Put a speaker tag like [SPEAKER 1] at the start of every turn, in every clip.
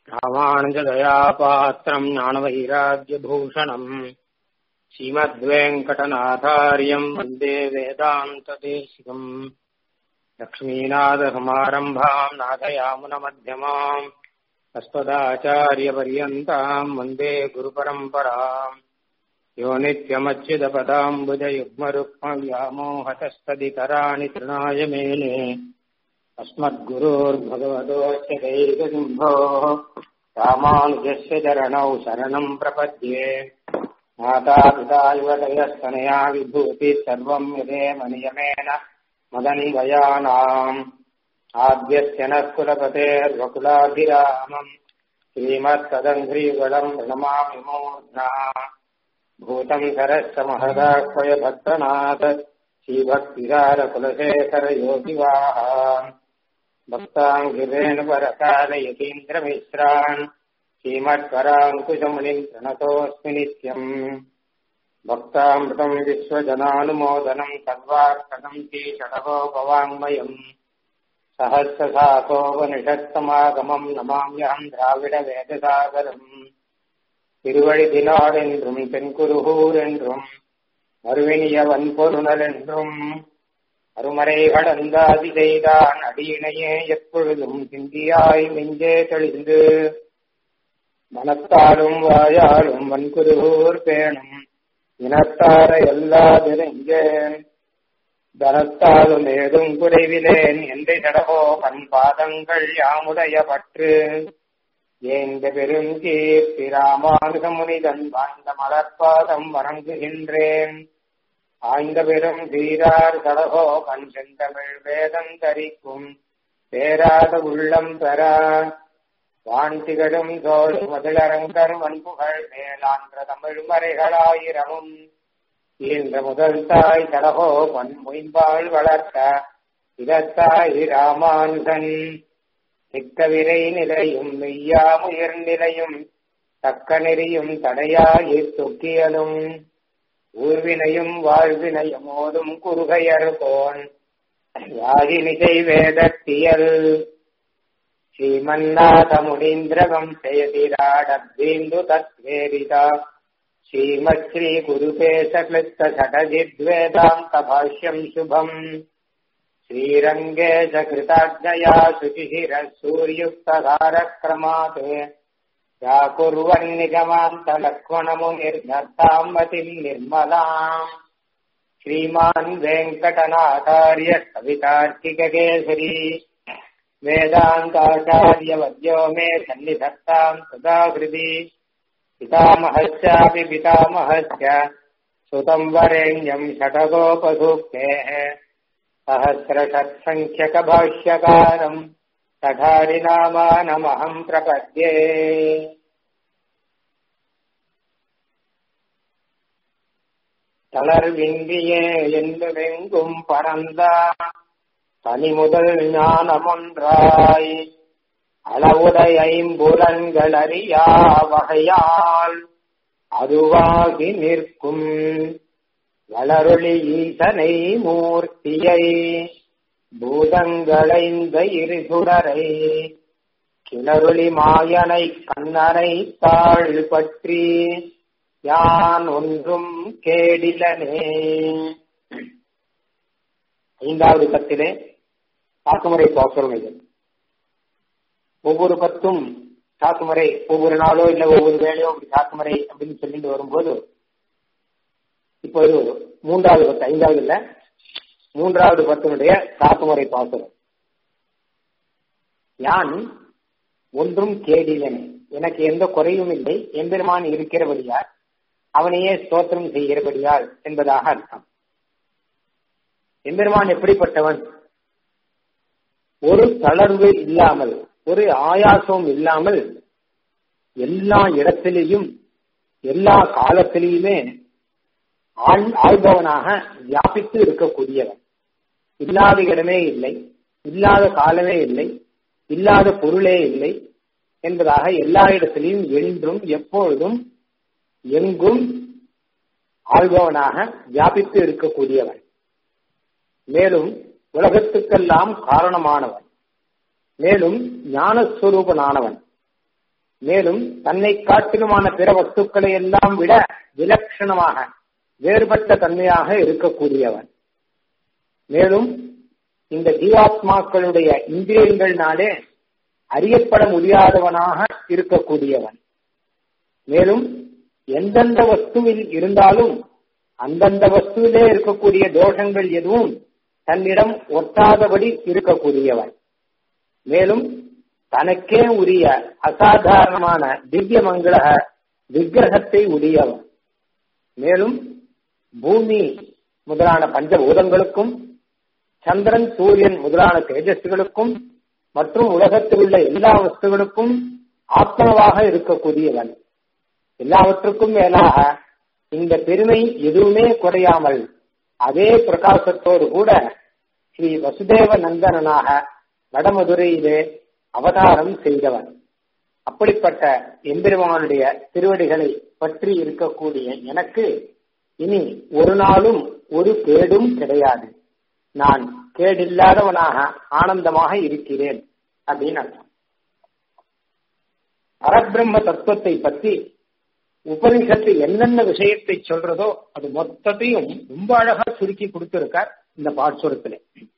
[SPEAKER 1] रामानुजदयापात्रम् ज्ञानवैराग्यभूषणम् श्रीमद्वेङ्कटनाथार्यम् वन्दे वेदान्तदेशिकम् लक्ष्मीनाथसमारम्भाम् नाथयामुनमध्यमाम् अस्मदाचार्यपर्यन्ताम् वन्दे गुरुपरम्पराम् यो नित्यमच्युतपदाम्बुजयुग्मरुक्मव्यामोहतस्तदितराणि तृणाय मेने अस्मद्गुरोर्भगवतोऽस्य दैकसिंहोः रामानुजस्य चरणौ शरणम् प्रपद्ये मातापिता युवतयस्तनया विभूतिः सर्वम् यदेव नियमेन मदन्वयानाम् आद्यस्य नः कुलपतेर्वकुलाभिरामम् श्रीमत्तदङ्घ्रीगणम् प्रणमामि मूर्ध्ना भूतम् सरस्य महदाह्वय भक्तनाथ श्रीभक्तिसारकुलशेखरयोगिवाः भक्ताङ्गिरेण परकालयतीन्द्रमिश्रान् श्रीमत्पराङ्कुशमुनिम् प्रणतोऽस्मि नित्यम् भक्तामृतम् विश्वजनानुमोदनम् सर्वार्थकम् षडगोपवाङ्मयम् सहस्रशाकोपनिषत्समागमम् नमाम्यहम् द्राविडवेदसागरम् திருவழிதினாடென்றும் தென்குருகூர் என்றும் மறுவினியவன் பொருணல் என்றும் அருமறை கடந்தாதி செய்தான் அடியினையே எப்பொழுதும் சிந்தியாய் நெஞ்சே தெளிந்து மனத்தாலும் வாயாலும் வன்குருகூர் பேணும் இனத்தார எல்லாதிருங்கேன் தனத்தாலும் ஏதும் குறைவிலேன் எந்த சடகோ கண் பாதங்கள் யாமுடைய பற்று ஏந்த பெருங்கீர்த்தி ராமானுகமுனிதன் வாழ்ந்த மலர்பாதம் வணங்குகின்றேன் ஆய்ந்த பெரும் தீரார் கடகோ கண் செந்தமிழ் வேதம் தரிக்கும் பேராத உள்ளம் பெற வான் திகழும் தோல் மதிலரங்கர் வன்புகள் மேலான்ற தமிழ் மறைகளாயிரமும் ஈன்ற முதல் தாய் கடகோ பன் மொயம்பால் வளர்த்த இதத்தாய் ராமானுகன் திக்கவிரை நிலையும் மெய்யாமுயர் நிலையும் தக்க நெறியும் தடையாயி தொக்கியலும் ஊர்வினையும் வாழ்வினையும் ஓதும் குறுகையர் கோன் யாகினிசை வேதத்தியல் ஸ்ரீமன்னாத முனீந்திரகம் செயதிராடீந்து தத்வேரிதா ஸ்ரீமத் ஸ்ரீ குருபேச கிளிப்த சடஜித்வேதாந்த பாஷ்யம் சுபம் श्रीरङ्गे च कृताज्ञया शुचिशिरः सूर्युक्तधारक्रमात् या कुर्वन्निगमान्तलक्ष्मणमुनिर्धत्ताम् मतिम् निर्मलाम् श्रीमान् वेङ्कटनाथार्य कवितार्किककेसरी वेदान्ताचार्यवद्यो मे सन्निधत्ताम् सदा हृदि पितामहस्यापि पितामहस्य सुतम् वरेण्यम् षटगोपसूक्तेः सहस्रषत्सङ्ख्यकभाष्यकारम् तठारिनामानमहम् प्रपद्ये தளர்வின்றியே என்றுமெங்கும் பரந்தா தனிமுதல் ஞானமொன்றாய் அளவுடை ஐம்புலன்கள் அறியா வகையால் அதுவாகி நிற்கும் வளரொளி ஈசனை மூர்த்தியை பூதங்களைந்த இருசுடரை கிளரொளி மாயனை கண்ணனை தாழ் பற்றி யான் ஒன்றும் கேடிலனே ஐந்தாவது பத்திலே தாக்குமுறை பாசுரம் இது ஒவ்வொரு பத்தும் தாக்குமுறை ஒவ்வொரு நாளோ இல்ல ஒவ்வொரு வேலையோ அப்படி தாக்குமுறை அப்படின்னு சொல்லிட்டு வரும்போது இப்போது மூன்றாவது பத்து ஐந்தாவது இல்ல மூன்றாவது பத்தினுடைய தாக்குமுறை பாசுரம் யான் ஒன்றும் கேடிலனே எனக்கு எந்த குறையும் இல்லை எம்பெருமான் இருக்கிறபடியால் அவனையே ஸ்தோத்திரம் செய்கிறபடியால் என்பதாக அர்த்தம் எம்பெருமான் எப்படிப்பட்டவன் ஒரு தளர்வு இல்லாமல் ஒரு ஆயாசம் இல்லாமல் எல்லா இடத்திலேயும் எல்லா காலத்திலேயுமே ஆள்பவனாக வியாபித்து இருக்கக்கூடியவன் இல்லாத இடமே இல்லை இல்லாத காலமே இல்லை இல்லாத பொருளே இல்லை என்பதாக எல்லா இடத்திலையும் என்றும் எப்பொழுதும் எங்கும் ஆள்பவனாக வியாபித்து இருக்கக்கூடியவன் மேலும் உலகத்துக்கெல்லாம் காரணமானவன் மேலும் ஞானஸ்வரூபனானவன் மேலும் தன்னை காட்டிலுமான பிற வஸ்துக்களை எல்லாம் விட விலட்சணமாக வேறுபட்ட தன்மையாக இருக்கக்கூடியவன் மேலும் இந்த ஜீவாத்மாக்களுடைய இந்திரியங்கள்னாலே அறியப்பட முடியாதவனாக இருக்கக்கூடியவன் மேலும் எந்தெந்த வஸ்துவில் இருந்தாலும் அந்தந்த வஸ்துவிலே இருக்கக்கூடிய தோஷங்கள் எதுவும் தன்னிடம் ஒட்டாதபடி இருக்கக்கூடியவன் மேலும் தனக்கே உரிய அசாதாரணமான திவ்ய மங்கள விக்கிரகத்தை உடையவன் மேலும் பூமி முதலான பஞ்சபூதங்களுக்கும் சந்திரன் சூரியன் முதலான தேஜஸ்களுக்கும் மற்றும் உலகத்தில் உள்ள எல்லா வஸ்துகளுக்கும் ஆத்மாவாக இருக்கக்கூடியவன் எல்லாவற்றுக்கும் மேலாக இந்த பெருமை எதுவுமே குறையாமல் அதே பிரகாசத்தோடு கூட ஸ்ரீ வசுதேவ நந்தனனாக வடமதுரையிலே அவதாரம் செய்தவன் அப்படிப்பட்ட எம்பெருமானுடைய திருவடிகளை பற்றி இருக்கக்கூடிய எனக்கு இனி ஒரு நாளும் ஒரு கேடும் கிடையாது நான் கேடில்லாதவனாக ஆனந்தமாக இருக்கிறேன் அப்படின்னு அர்த்தம் பரபிரம்ம தத்துவத்தை பற்றி உபனிஷத்து என்னென்ன விஷயத்தை சொல்றதோ அது மொத்தத்தையும் ரொம்ப அழகா சுருக்கி கொடுத்திருக்கார் இந்த பாட்சுரத்துல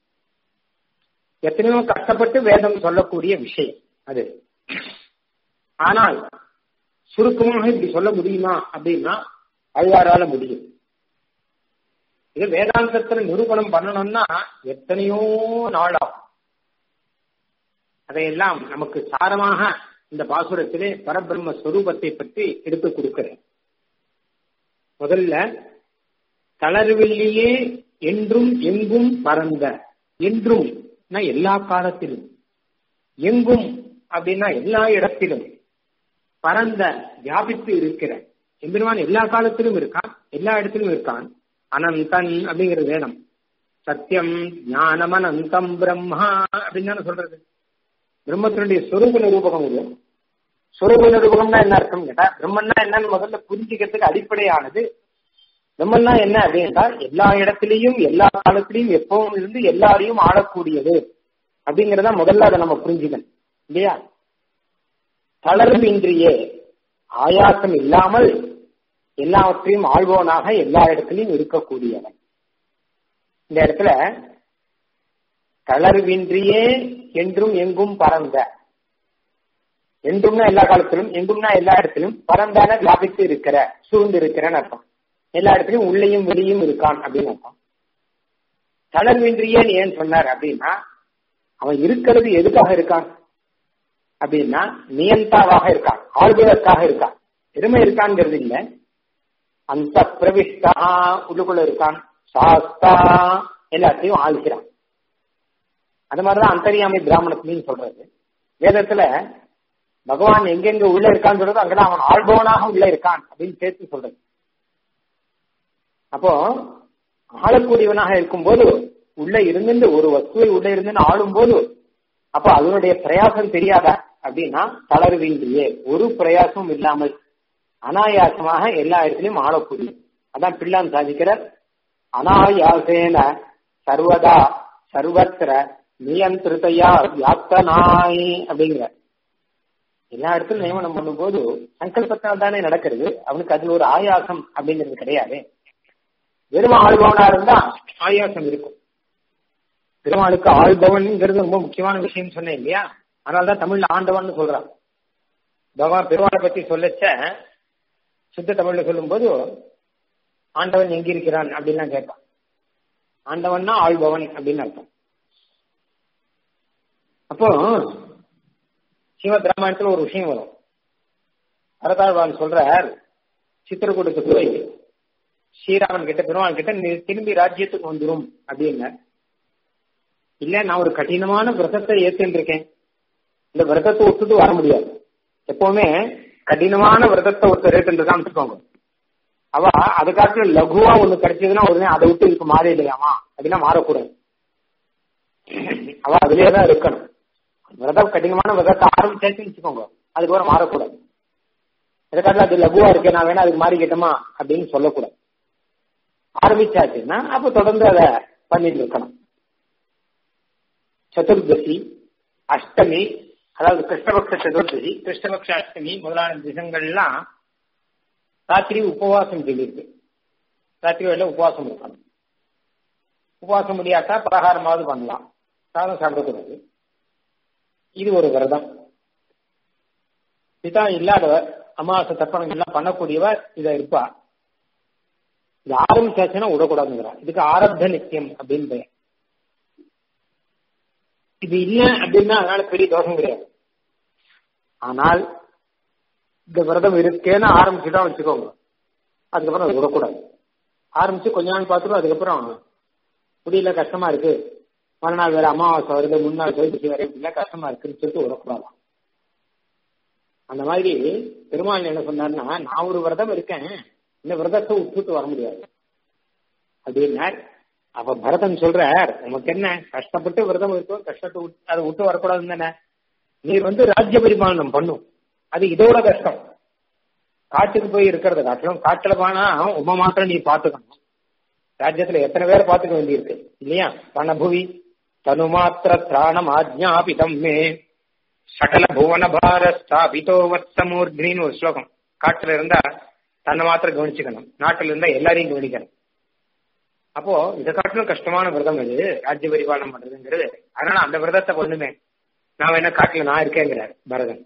[SPEAKER 1] எத்தனையோ கஷ்டப்பட்டு வேதம் சொல்லக்கூடிய விஷயம் அது ஆனால் சுருக்கமாக இப்படி சொல்ல முடியுமா அப்படின்னா அழ்வாரால முடியும் இது வேதாந்தத்துல நிரூபணம் பண்ணணும்னா எத்தனையோ நாள் ஆகும் அதையெல்லாம் நமக்கு சாரமாக இந்த பாசுரத்திலே பரபிரம்ம ஸ்வரூபத்தை பற்றி எடுத்து கொடுக்கிறேன் முதல்ல தளர்வில்லையே என்றும் எங்கும் பறந்த என்றும் எல்லா காலத்திலும் எங்கும் அப்படின்னா எல்லா இடத்திலும் பரந்த வியாபித்து இருக்கிற எம்பெருமான் எல்லா காலத்திலும் இருக்கான் எல்லா இடத்திலும் இருக்கான் அனந்தன் அப்படிங்கிறது வேணும் சத்தியம் ஞானம் அனந்தம் பிரம்மா அப்படின்னு தானே சொல்றது பிரம்மத்தினுடைய சொரூப நிரூபகம் இது சொரூப நிரூபகம்னா என்ன அர்த்தம் கேட்டா பிரம்மன்னா என்னன்னு முதல்ல புரிஞ்சுக்கிறதுக்கு அடிப்படையானது பிரம்மன்னா என்ன அப்படின்னா எல்லா இடத்திலையும் எல்லா காலத்திலையும் எப்பவும் இருந்து எல்லாரையும் ஆளக்கூடியது அப்படிங்கறத முதல்ல அதை நம்ம புரிஞ்சுக்கணும் இல்லையா தளர்வின்றியே ஆயாசம் இல்லாமல் எல்லாவற்றையும் ஆழ்வோனாக எல்லா இடத்திலையும் இருக்கக்கூடியவன் இந்த இடத்துல தளர்வின்றியே என்றும் எங்கும் பறந்த என்றும்னா எல்லா காலத்திலும் எங்கும்னா எல்லா இடத்திலும் பறந்தான வியாபித்து இருக்கிற சூழ்ந்து இருக்கிறன்னு அர்த்தம் எல்லா இடத்துலயும் உள்ளேயும் வெளியும் இருக்கான் அப்படின்னு அர்த்தம் தளர்வின்றியே ஏன் சொன்னார் அப்படின்னா அவன் இருக்கிறது எதுக்காக இருக்கான் அப்படின்னா நியந்தாவாக இருக்கான் ஆள்வதற்காக இருக்கான் பெருமை இருக்கான்ங்கிறது இல்ல அந்த பிரவிஷ்டா உள்ளுக்குள்ள இருக்கான் சாஸ்தா எல்லாத்தையும் ஆள்கிறான் அது மாதிரிதான் அந்தரியாமை பிராமணத்திலையும் சொல்றது வேதத்துல பகவான் எங்கெங்க உள்ள இருக்கான்னு சொல்றது அங்கதான் அவன் ஆள்பவனாக உள்ள இருக்கான் அப்படின்னு சேர்த்து சொல்றது அப்போ ஆளக்கூடியவனாக இருக்கும்போது உள்ள இருந்து ஒரு வஸ்துவை உள்ள இருந்து ஆளும் போது அப்ப அதனுடைய பிரயாசம் தெரியாதா அப்படின்னா தளர்வின்றியே ஒரு பிரயாசமும் இல்லாமல் அனாயாசமாக எல்லா இடத்திலையும் ஆளக்கூடிய அதான் பிள்ளான் சாதிக்கிறார் அனாயாசேன சர்வதா சர்வத்திர நியந்திருத்தையா வியாப்தனாய் அப்படிங்கிற எல்லா இடத்துலும் நியமனம் பண்ணும்போது சங்கல்பத்தால் தானே நடக்கிறது அவனுக்கு அதுல ஒரு ஆயாசம் அப்படிங்கிறது கிடையாது வெறும் ஆள்பவனா இருந்தா ஆயாசம் இருக்கும் பெருமாளுக்கு ஆள்பவன்ங்கிறது ரொம்ப முக்கியமான விஷயம் சொன்னேன் இல்லையா அதனாலதான் தமிழ்ல ஆண்டவன் சொல்றான் பகவான் பெருமாளை பத்தி சொல்லச்ச சுத்த தமிழ்ல சொல்லும் போது ஆண்டவன் எங்க இருக்கிறான் அப்படின்லாம் கேட்பான் ஆண்டவன்னா ஆள்பவன் அப்படின்னு அர்த்தம் அப்போ சிவத் ராமாயணத்துல ஒரு விஷயம் வரும் பரதாழ்வான் சொல்றார் சித்திரக்கூடத்து போய் ஸ்ரீராமன் கிட்ட பெருமாள் கிட்ட நீ திரும்பி ராஜ்யத்துக்கு வந்துரும் அப்படின்னு இல்ல நான் ஒரு கடினமான விரதத்தை ஏத்துன்னு இருக்கேன் இந்த விரதத்தை விட்டுட்டு வர முடியாது எப்பவுமே கடினமான விரதத்தை ஒருத்தர் ஏத்துன்னு இருக்கான்னு வச்சுக்கோங்க அவ அதுக்காக லகுவா ஒண்ணு கிடைச்சதுன்னா உடனே அதை விட்டு இதுக்கு மாறிடலாமா அப்படின்னா மாறக்கூடாது அவ அதுலயே தான் இருக்கணும் விரதம் கடினமான விரதத்தை ஆரம்பிச்சாச்சுன்னு வச்சுக்கோங்க அதுக்கு வர மாறக்கூடாது எதுக்காக அது லகுவா இருக்கு நான் வேணா அதுக்கு மாறிக்கிட்டோமா அப்படின்னு சொல்லக்கூடாது ஆரம்பிச்சாச்சுன்னா அப்ப தொடர்ந்து அதை பண்ணிட்டு இருக்கணும் சதுர்தசி அஷ்டமி அதாவது கிருஷ்ணபக்ஷ சதுர்த்தி கிருஷ்ணபக்ஷ அஷ்டமி முதலான திசங்கள்லாம் ராத்திரி உபவாசம் சொல்லியிருக்கு ராத்திரி வேலை உபவாசம் இருக்கணும் உபவாசம் முடியாட்டா பலகாரமாவது பண்ணலாம் சாதம் சாப்பிடக்கூடாது இது ஒரு விரதம் பிதா இல்லாதவர் அமாவாசை தர்ப்பணம் எல்லாம் பண்ணக்கூடியவர் இதை இருப்பா இது ஆரம்பிச்சாச்சுன்னா விடக்கூடாதுங்கிறா இதுக்கு ஆரப்த நித்தியம் அப்படின்னு பெயர் இது இல்ல அப்படின்னா அதனால பெரிய தோஷம் கிடையாது ஆனால் இந்த விரதம் இருக்கேன்னு ஆரம்பிச்சுதான் வச்சுக்கோங்க அதுக்கப்புறம் அது விடக்கூடாது ஆரம்பிச்சு கொஞ்ச நாள் பார்த்துட்டு அதுக்கப்புறம் முடியல கஷ்டமா இருக்கு மறுநாள் வேற அமாவாசை வருது முன்னாள் சதுர்த்தி வரை இப்படிலாம் கஷ்டமா இருக்குன்னு சொல்லிட்டு விடக்கூடாது அந்த மாதிரி பெருமாள் என்ன சொன்னார்னா நான் ஒரு விரதம் இருக்கேன் இந்த விரதத்தை விட்டுட்டு வர முடியாது அப்படின்னார் அப்ப பரதன் சொல்றார் உனக்கு என்ன கஷ்டப்பட்டு விரதம் இருக்கும் கஷ்டத்தை அதை விட்டு வரக்கூடாதுன்னு தானே நீ வந்து ராஜ்ய பரிபாலனம் பண்ணும் அது இதோட கஷ்டம் காட்டுக்கு போய் இருக்கிறத காட்டிலும் காட்டுல போனா உம மாத்திரம் நீ பாத்துக்கணும் ராஜ்யத்துல எத்தனை பேர் பாத்துக்க வேண்டியிருக்கு இல்லையா பணபுவி தனுமாத்திர திராணம் ஆஜ்ஞாபிதம் மே சகல புவன பார ஸ்தாபிதோ வத்சமூர்தினின்னு ஒரு ஸ்லோகம் காட்டுல இருந்தா தன்னை மாத்திரம் கவனிச்சுக்கணும் நாட்டுல இருந்தா எல்லாரையும் கவனிக்கணும் அப்போ இதை காட்டிலும் கஷ்டமான விரதம் இது ராஜ்ய பரிபாலனம் பண்றதுங்கிறது அதனால அந்த விரதத்தை பண்ணுமே நான் வேணா காட்டுல நான் இருக்கேங்கிறார் பரதன்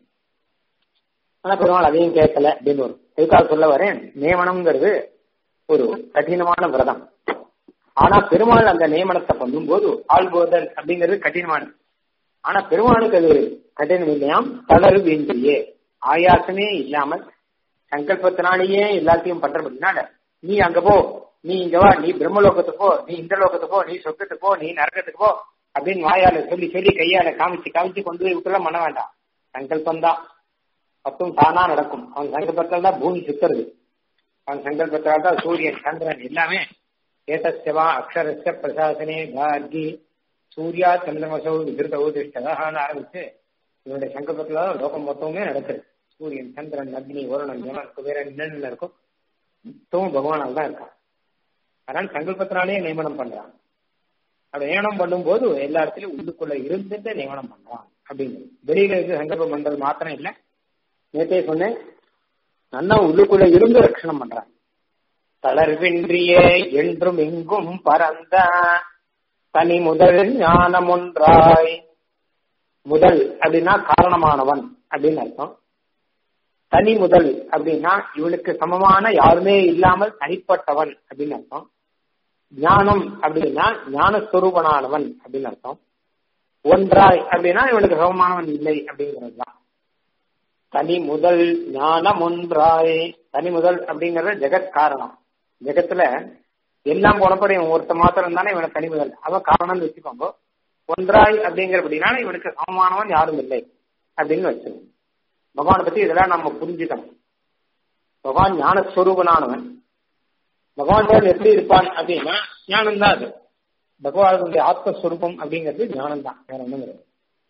[SPEAKER 1] ஆனா பெருமாள் அதையும் கேட்கல அப்படின்னு ஒரு எதுக்காக சொல்ல வரேன் நியமனம்ங்கிறது ஒரு கடினமான விரதம் ஆனா பெருமாள் அந்த நியமனத்தை பண்ணும்போது ஆள்போதல் அப்படிங்கிறது கடினமானது ஆனா பெருமாளுக்கு அது கடினம் இல்லையாம் தளர்வின்றியே ஆயாசமே இல்லாமல் சங்கல்பத்தினாலேயே எல்லாத்தையும் பண்றபடினால நீ அங்க போ நீ இங்க வா நீ பிரம்மலோகத்துக்கு போ நீ இந்த லோகத்துக்கு போ நீ சொர்க்கத்துக்கு போ நீ நரகத்துக்கு போ அப்படின்னு வாயால சொல்லி சொல்லி கையால காமிச்சு காமிச்சு கொண்டு போய் விட்டுலாம் பண்ண வேண்டாம் சங்கல்பம் தான் அப்பவும் தானா நடக்கும் அவன் சங்கல்பத்தால் தான் பூமி சுத்துறது அவன் சங்கல்பத்தால் தான் சூரியன் சந்திரன் எல்லாமே ஏதஸ்யவா அக்ஷரஸ்ய பிரசாசனே கார்கி சூர்யா சந்திரமசோ விகிருதோ திஷ்டகான்னு ஆரம்பிச்சு இவனுடைய சங்கல்பத்துல தான் லோகம் மொத்தமுமே நடக்குது சூரியன் சந்திரன் அக்னி வருணன் ஜமன் குபேரன் என்னென்ன இருக்கும் மொத்தமும் பகவானால் தான் இருக்கான் அதனால சங்கல்பத்தினாலே நியமனம் பண்றான் அப்படி நியமனம் பண்ணும்போது எல்லா இடத்துலயும் உள்ளுக்குள்ள இருந்துட்டு நியமனம் பண்றான் அப்படிங்கிறது வெளியில இருந்து சங்கல்பம் பண்றது மாத்திரம் இல்ல நேற்றே சொன்னேன் நல்லா உள்ளுக்குள்ள இருந்து ரட்சணம் பண்றான் தளர்வின்றியே என்றும் எங்கும் பரந்த தனி முதல் ஞானம் ஒன்றாய் முதல் அப்படின்னா காரணமானவன் அப்படின்னு அர்த்தம் தனி முதல் அப்படின்னா இவனுக்கு சமமான யாருமே இல்லாமல் தனிப்பட்டவன் அப்படின்னு அர்த்தம் ஞானம் அப்படின்னா ஞானஸ்வரூபனானவன் அப்படின்னு அர்த்தம் ஒன்றாய் அப்படின்னா இவனுக்கு சமமானவன் இல்லை அப்படிங்கிறது தான் தனி முதல் ஞானம் ஒன்றாய் தனி முதல் அப்படிங்கறது ஜெகத் காரணம் ஜெகத்துல எல்லாம் போனப்பட இவன் ஒருத்த மாத்திரம் தானே இவனை தனி முதல் அவன் காரணம்னு வச்சுக்கோங்க ஒன்றாய் அப்படிங்கிறபடினால இவனுக்கு சமமானவன் யாரும் இல்லை அப்படின்னு வச்சுக்கோங்க பகவானை பத்தி இதெல்லாம் நம்ம புரிஞ்சுக்கணும் பகவான் ஞானஸ்வரூபனானவன் பகவான் எப்படி இருப்பான் அப்படின்னா ஞானம் தான் அது பகவானுடைய ஆத்மஸ்வரூபம் அப்படிங்கிறது ஞானம் தான் வேற ஒண்ணும் கிடையாது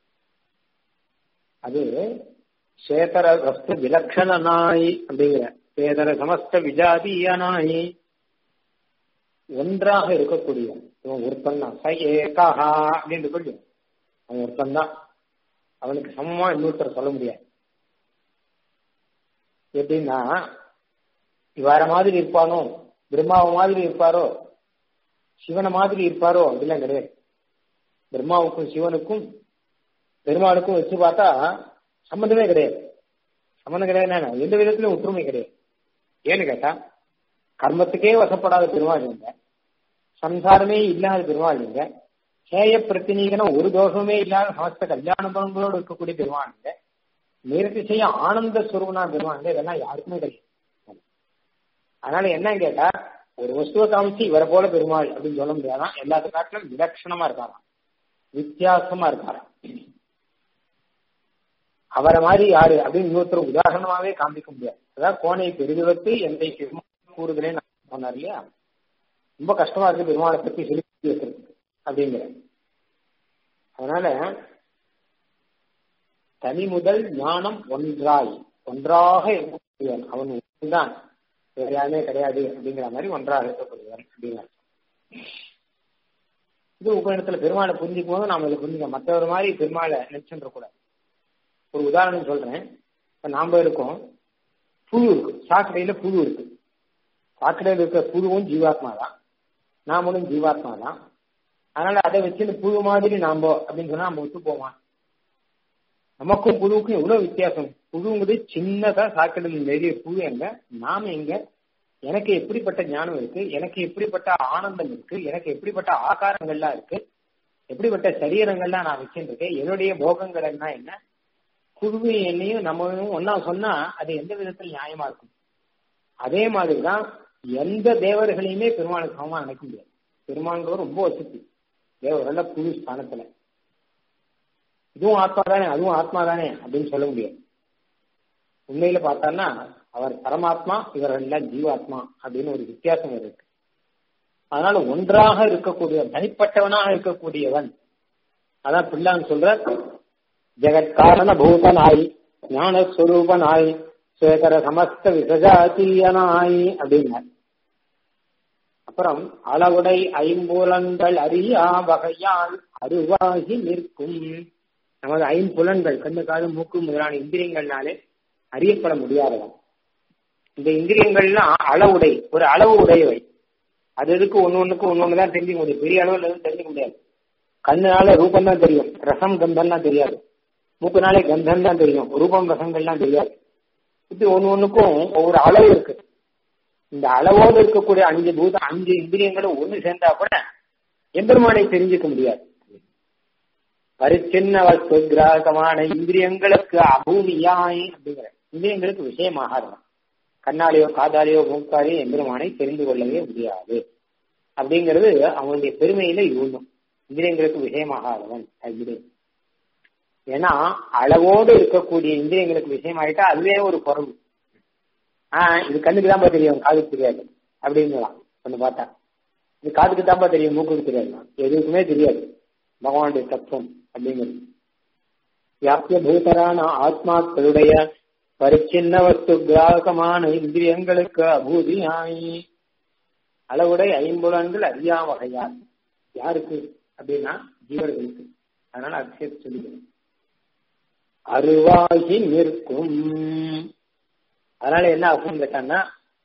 [SPEAKER 1] அது சேதர வஸ்து விலட்சணனாய் அப்படிங்கிற சேதர சமஸ்த விஜாதியனாய் ஒன்றாக இருக்கக்கூடியவன் இவன் ஒருத்தன் தான் ச ஏகாஹா அப்படின்னு சொல்லி அவன் ஒருத்தன் தான் அவனுக்கு சமமா இன்னொருத்தர் சொல்ல முடியாது எப்படின்னா வேற மாதிரி இருப்பானோ பிரம்மாவை மாதிரி இருப்பாரோ சிவனை மாதிரி இருப்பாரோ அப்படிலாம் கிடையாது பிரம்மாவுக்கும் சிவனுக்கும் பெருமாளுக்கும் வச்சு பார்த்தா சம்மந்தமே கிடையாது சம்மந்தம் கிடையாது எந்த விதத்திலும் ஒற்றுமை கிடையாது ஏன்னு கேட்டா கர்மத்துக்கே வசப்படாத பெருமாள் இல்லைங்க சம்சாரமே இல்லாத பெருமாள் இல்லைங்க சேய பிரத்தினீகனம் ஒரு தோஷமே இல்லாத சமஸ்த கல்யாண பலன்களோடு இருக்கக்கூடிய பெருமாள் இல்லை நேரத்தை செய்ய ஆனந்த சுரூபனா பெருமாள் இதெல்லாம் யாருக்குமே கிடையாது அதனால என்ன கேட்டா ஒரு வஸ்துவை காமிச்சு இவரை போல பெருமாள் அப்படின்னு சொல்ல முடியாதான் எல்லாத்து காட்டிலும் விலட்சணமா இருக்காராம் வித்தியாசமா இருக்காராம் அவரை மாதிரி யாரு அப்படின்னு இன்னொருத்தர் உதாரணமாவே காமிக்க முடியாது அதாவது கோனை பெரிதுவத்து எந்தை கூறுகிறேன் சொன்னார் இல்லையா ரொம்ப கஷ்டமா இருக்கு பெருமாளை பத்தி சொல்லி வைக்கிறதுக்கு அப்படிங்கிற அதனால தனி முதல் ஞானம் ஒன்றாய் ஒன்றாக இருக்கக்கூடியவன் அவன் ஒன்றுதான் வேற யாருமே கிடையாது அப்படிங்கிற மாதிரி ஒன்றாக இருக்கக்கூடியவன் அப்படிங்கிற இது உபநிடத்துல பெருமாளை புரிஞ்சுக்கும் போது நாம இதை புரிஞ்சுக்க மற்றவர் மாதிரி பெருமாளை நினைச்சுன்ற கூடாது ஒரு உதாரணம் சொல்றேன் இப்ப நாம இருக்கோம் புழு இருக்கு சாக்கடையில புழு இருக்கு சாக்கடையில் இருக்கிற புழுவும் ஜீவாத்மா தான் நாமளும் ஜீவாத்மா தான் அதனால அதை வச்சு புழு மாதிரி நாம அப்படின்னு சொன்னா நம்ம விட்டு போவான் நமக்கும் புழுவுக்கும் எவ்வளவு வித்தியாசம் புழுங்கிறது சின்னதா சாக்கடையில் நிறைய புழு எங்க நாம எங்க எனக்கு எப்படிப்பட்ட ஞானம் இருக்கு எனக்கு எப்படிப்பட்ட ஆனந்தம் இருக்கு எனக்கு எப்படிப்பட்ட ஆகாரங்கள்லாம் இருக்கு எப்படிப்பட்ட சரீரங்கள்லாம் நான் வச்சுருக்கேன் என்னுடைய போகங்கள் என்ன என்ன குழுவு என்னையும் நம்மளும் ஒன்னா சொன்னா அது எந்த விதத்தில் நியாயமா இருக்கும் அதே மாதிரிதான் எந்த தேவர்களையுமே பெருமானுக்கு சமமா நினைக்க முடியாது பெருமான்கள் ரொம்ப வசதி தேவர்கள புது ஸ்தானத்துல இதுவும் ஆத்மா தானே அதுவும் ஆத்மா தானே அப்படின்னு சொல்ல முடியாது உண்மையில பார்த்தான்னா அவர் பரமாத்மா இவர்கள் எல்லாம் ஜீவாத்மா அப்படின்னு ஒரு வித்தியாசம் இருக்கு அதனால ஒன்றாக இருக்கக்கூடியவன் தனிப்பட்டவனாக இருக்கக்கூடியவன் அதான் பிள்ளான்னு சொல்ற ஜெகத்காரண பூதனாய் ஞானஸ்வரூபனாய் சேகர சமஸ்த விசஜாத்தீயனாய் அப்படின்னார் அப்புறம் அளவுடை ஐம்புலன்கள் அறியா வகையால் அருவாகி நிற்கும் நமது ஐம்புலன்கள் கண்ணு காது மூக்கு முதலான இந்திரியங்கள்னாலே அறியப்பட முடியாதவன் இந்த இந்திரியங்கள்லாம் அளவுடை ஒரு அளவு உடையவை அது எதுக்கு ஒன்னு ஒண்ணுக்கு ஒன்னு ஒண்ணுதான் தெரிஞ்சுக்க முடியும் பெரிய அளவுல எதுவும் தெரிஞ்சுக்க முடியாது கண்ணுனால ரூபம் தான் தெரியும் ரசம் கந்தம்லாம் தெரியாது மூக்குனாலே கந்தம் தான் தெரியும் ரூபம் ரசங்கள்லாம் தெரியாது இப்படி ஒன்னு ஒண்ணுக்கும் ஒவ்வொரு அளவு இருக்கு இந்த அளவோடு இருக்கக்கூடிய அஞ்சு பூத அஞ்சு இந்திரியங்களும் ஒண்ணு சேர்ந்தா கூட எம்பெருமானை தெரிஞ்சுக்க முடியாது பரிச்சின்ன வஸ்து கிராகமான இந்திரியங்களுக்கு அபூமியாய் அப்படிங்கிற இந்திரியங்களுக்கு விஷயமாகாதான் கண்ணாலேயோ காதாலேயோ மூக்காலேயோ எம்பெருமானை தெரிந்து கொள்ளவே முடியாது அப்படிங்கிறது அவங்களுடைய பெருமையில இவனும் இந்திரியங்களுக்கு விஷயமாகாதவன் இந்திரியம் ஏன்னா அளவோடு இருக்கக்கூடிய இந்திரியங்களுக்கு விஷயமாயிட்டா அதுவே ஒரு குறவு ஆஹ் இது கண்ணுக்கு தான்ப்பா தெரியும் காதுக்கு தெரியாது அப்படிங்கலாம் ஒண்ணு பார்த்தா இது காதுக்கு தான்ப்பா தெரியும் மூக்குக்கு தெரியாது எதுக்குமே தெரியாது பகவானுடைய தத்துவம் அப்படிங்கிறது வியாபிய பூதரான ஆத்மாக்களுடைய பரிச்சின்ன வஸ்து கிராகமான இந்திரியங்களுக்கு அபூதியாய் அளவுடை ஐம்புலன்கள் அறியா வகையார் யாருக்கு அப்படின்னா ஜீவர்களுக்கு அதனால அக்ஷேப் சொல்லிக்கிறேன் அருவாகி நிற்கும் அதனால என்ன ஆகும் கேட்டான்னா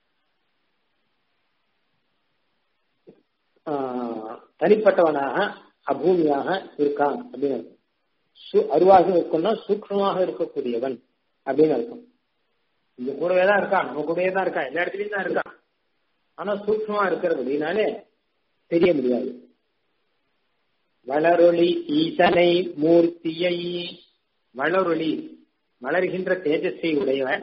[SPEAKER 1] தனிப்பட்டவனாக அபூமியாக இருக்கான் அப்படின்னு அர்த்தம் அருவாக இருக்கும்னா சூக்ஷமாக இருக்கக்கூடியவன் அப்படின்னு அர்த்தம் இங்க கூடவே தான் இருக்கான் நம்ம கூடவே தான் இருக்கான் எல்லா இடத்துலயும் தான் இருக்கான் ஆனா சூக்ஷமா இருக்கிறது அப்படின்னாலே தெரிய முடியாது வளரொளி ஈசனை மூர்த்தியை வளரொளி வளர்கின்ற தேஜஸை உடையவன்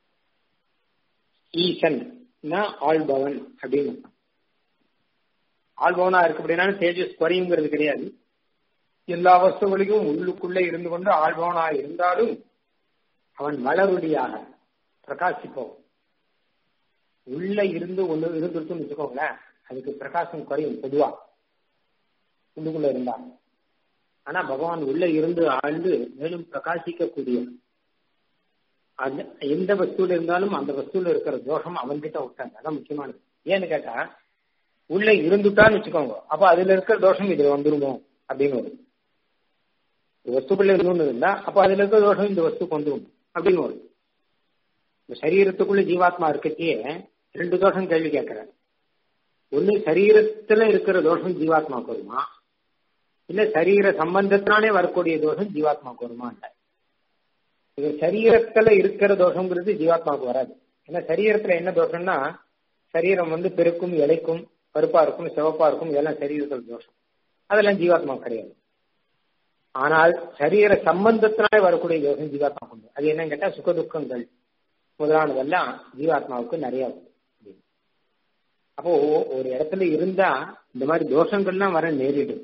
[SPEAKER 1] ஈசன் ஆள்பவன் அப்படின்னு ஆள்பவனா இருக்கு அப்படின்னா தேஜஸ் குறையுங்கிறது கிடையாது எல்லா வஸ்துகளையும் உள்ளுக்குள்ளே இருந்து கொண்டு ஆள்பவனா இருந்தாலும் அவன் வளரொலியாக பிரகாசிப்பவன் உள்ள இருந்து ஒண்ணு இருந்துருச்சுன்னு வச்சுக்கோங்களேன் அதுக்கு பிரகாசம் குறையும் பொதுவா உள்ளுக்குள்ள இருந்தா ஆனா பகவான் உள்ள இருந்து ஆழ்ந்து மேலும் பிரகாசிக்கக்கூடியவன் அது எந்த வஸ்துல இருந்தாலும் அந்த வஸ்துல இருக்கிற தோஷம் அவன்கிட்ட விட்டாங்க அதான் முக்கியமானது ஏன்னு கேட்டா உள்ள இருந்துட்டான்னு வச்சுக்கோங்க அப்ப அதுல இருக்கிற தோஷம் இதுல வந்துருமோ அப்படின்னு வரும் வஸ்துக்குள்ள இருந்து இருந்தா அப்ப அதுல இருக்கிற தோஷம் இந்த வஸ்துக்கு வந்துரும் அப்படின்னு வரும் இந்த சரீரத்துக்குள்ள ஜீவாத்மா இருக்கச்சே ரெண்டு தோஷம் கேள்வி கேட்கிறேன் ஒண்ணு சரீரத்துல இருக்கிற தோஷம் ஜீவாத்மாக்கு வருமா இல்ல சரீர சம்பந்தத்தினாலே வரக்கூடிய தோஷம் ஜீவாத்மாக்கு வருமா இது சரீரத்துல இருக்கிற தோஷங்கிறது ஜீவாத்மாவுக்கு வராது ஏன்னா சரீரத்துல என்ன தோஷம்னா சரீரம் வந்து பெருக்கும் இலைக்கும் கருப்பா இருக்கும் சிவப்பா இருக்கும் இதெல்லாம் சரீரத்தில் தோஷம் அதெல்லாம் ஜீவாத்மா கிடையாது ஆனால் சரீர சம்பந்தத்தினாலே வரக்கூடிய தோஷம் ஜீவாத்மா உண்டு அது என்னன்னு கேட்டா சுகதுக்கங்கள் முதலானதெல்லாம் ஜீவாத்மாவுக்கு நிறைய அப்போ ஒரு இடத்துல இருந்தா இந்த மாதிரி தோஷங்கள்லாம் வர நேரிடும்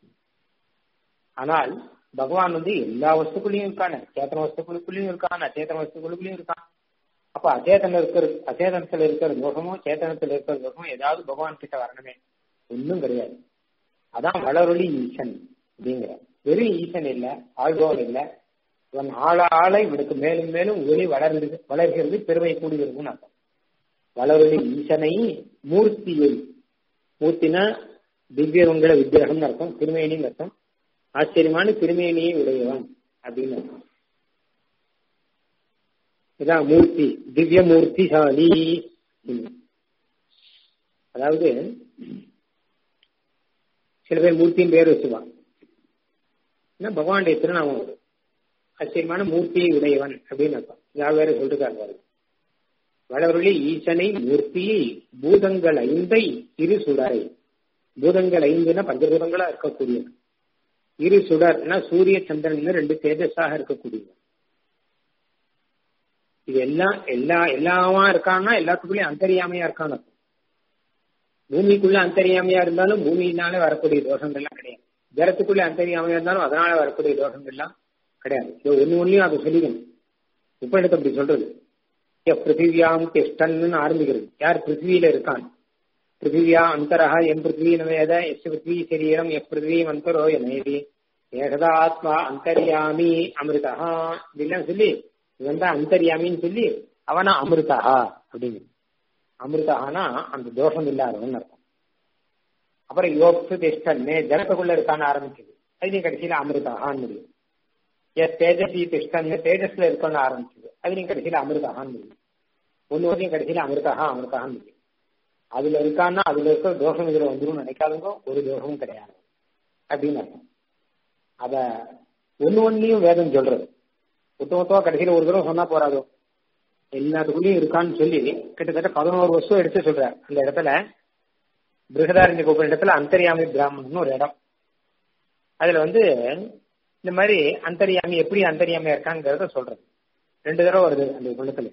[SPEAKER 1] ஆனால் பகவான் வந்து எல்லா வஸ்துக்குள்ளயும் இருக்கான சேத்தன வஸ்துக்களுக்குள்ளயும் இருக்கான் அச்சேதன வஸ்துக்களுக்குள்ளயும் இருக்கான் அப்ப அச்சேதன இருக்கிற அச்சேதனத்துல இருக்கிற தோஷமோ சேத்தனத்துல இருக்கிற தோஷமோ ஏதாவது பகவான் கிட்ட வரணுமே ஒன்றும் கிடையாது அதான் வளரொளி ஈசன் அப்படிங்கிற வெறும் ஈசன் இல்ல ஆழ்வோன் இல்ல இவன் ஆள ஆளை இவனுக்கு மேலும் மேலும் ஒளி வளர்ந்து வளர்கிறது பெருமை கூடுகிறதுன்னு அர்த்தம் வளரொளி ஈசனை மூர்த்தியை மூர்த்தினா திவ்யமங்கள விக்கிரகம்னு அர்த்தம் திருமேனின்னு அர்த்தம் ஆச்சரியமான திருமேனியை உடையவன் அப்படின்னு அர்த்தம் இதான் மூர்த்தி திவ்ய மூர்த்திசாலி அதாவது சில பேர் மூர்த்தியும் பேர் வச்சுவாங்க பகவானுடைய திருநாமம் அது ஆச்சரியமான மூர்த்தியை உடையவன் அப்படின்னு அர்த்தம் யார் வேற சொல்லிருக்காரு பாருங்க வளவருளி ஈசனை மூர்த்தியை பூதங்கள் ஐந்தை இரு சுடரை பூதங்கள் ஐந்துனா பஞ்சபூதங்களா இருக்கக்கூடியவன் இரு சுடர்னா சூரிய சந்திரன் ரெண்டு தேஜஸாக இருக்கக்கூடியவன் இது எல்லாம் எல்லா எல்லாமா இருக்கான்னா எல்லாத்துக்குள்ளயும் அந்தரியாமையா இருக்கான்னு பூமிக்குள்ள அந்தரியாமையா இருந்தாலும் பூமியினால வரக்கூடிய தோஷங்கள்லாம் கிடையாது ஜலத்துக்குள்ள அந்தரியாமையா இருந்தாலும் அதனால வரக்கூடிய தோஷங்கள்லாம் கிடையாது இது ஒண்ணு ஒன்னையும் அதை சொல்லிக்கணும் இப்ப எனக்கு அப்படி சொல்றது பிருத்திவியாம் திஷ்டன்னு ஆரம்பிக்கிறது யார் பிருத்திவியில இருக்கான் பிருத்திவியா அந்தரஹா எம் பிருத்திவி நவேத எஸ் பிருத்திவி சரீரம் எப் பிருத்திவி அந்தரோ எனேதி ஏகதா ஆத்மா அந்தரியாமி அமிர்தா இப்படிலாம் சொல்லி இவன் தான் அந்தரியாமின்னு சொல்லி அவனா அமிர்தா அப்படின்னு அமிர்தானா அந்த தோஷம் இல்லாதவன் அர்த்தம் அப்புறம் யோக்ஸு திஷ்டன்னு ஜலத்துக்குள்ள இருக்கான்னு ஆரம்பிச்சது அது கடைசியில அமிர்தான்னு முடியும் எஸ் தேஜசி திஷ்டன்னு தேஜஸ்ல இருக்கணும்னு ஆரம்பிச்சது அது நீங்க கடைசியில அமிர்தகான்னு முடியும் ஒன்னு ஒன்றையும் கடைசியில அமிர்தகா அமிர்தகான்னு முடியும் அதுல இருக்கான்னா அதுல இருக்கிற தோஷம் இதுல வந்துடும் நினைக்காதவங்க ஒரு தோஷமும் கிடையாது அப்படின்னு அர்த்தம் அத ஒன்னு ஒன்னையும் வேதம் சொல்றது ஒட்டுமொத்தமா கடைசியில ஒரு தடவை சொன்னா போறாதோ எல்லாத்துக்குள்ளயும் இருக்கான்னு சொல்லி கிட்டத்தட்ட பதினோரு வருஷம் எடுத்து சொல்றாரு அந்த இடத்துல பிருகதாரண்ய கோபுர இடத்துல அந்தரியாமி பிராமணன் ஒரு இடம் அதுல வந்து இந்த மாதிரி அந்தரியாமி எப்படி அந்தரியாமியா இருக்காங்கிறத சொல்றது ரெண்டு தடவை வருது அந்த குணத்துல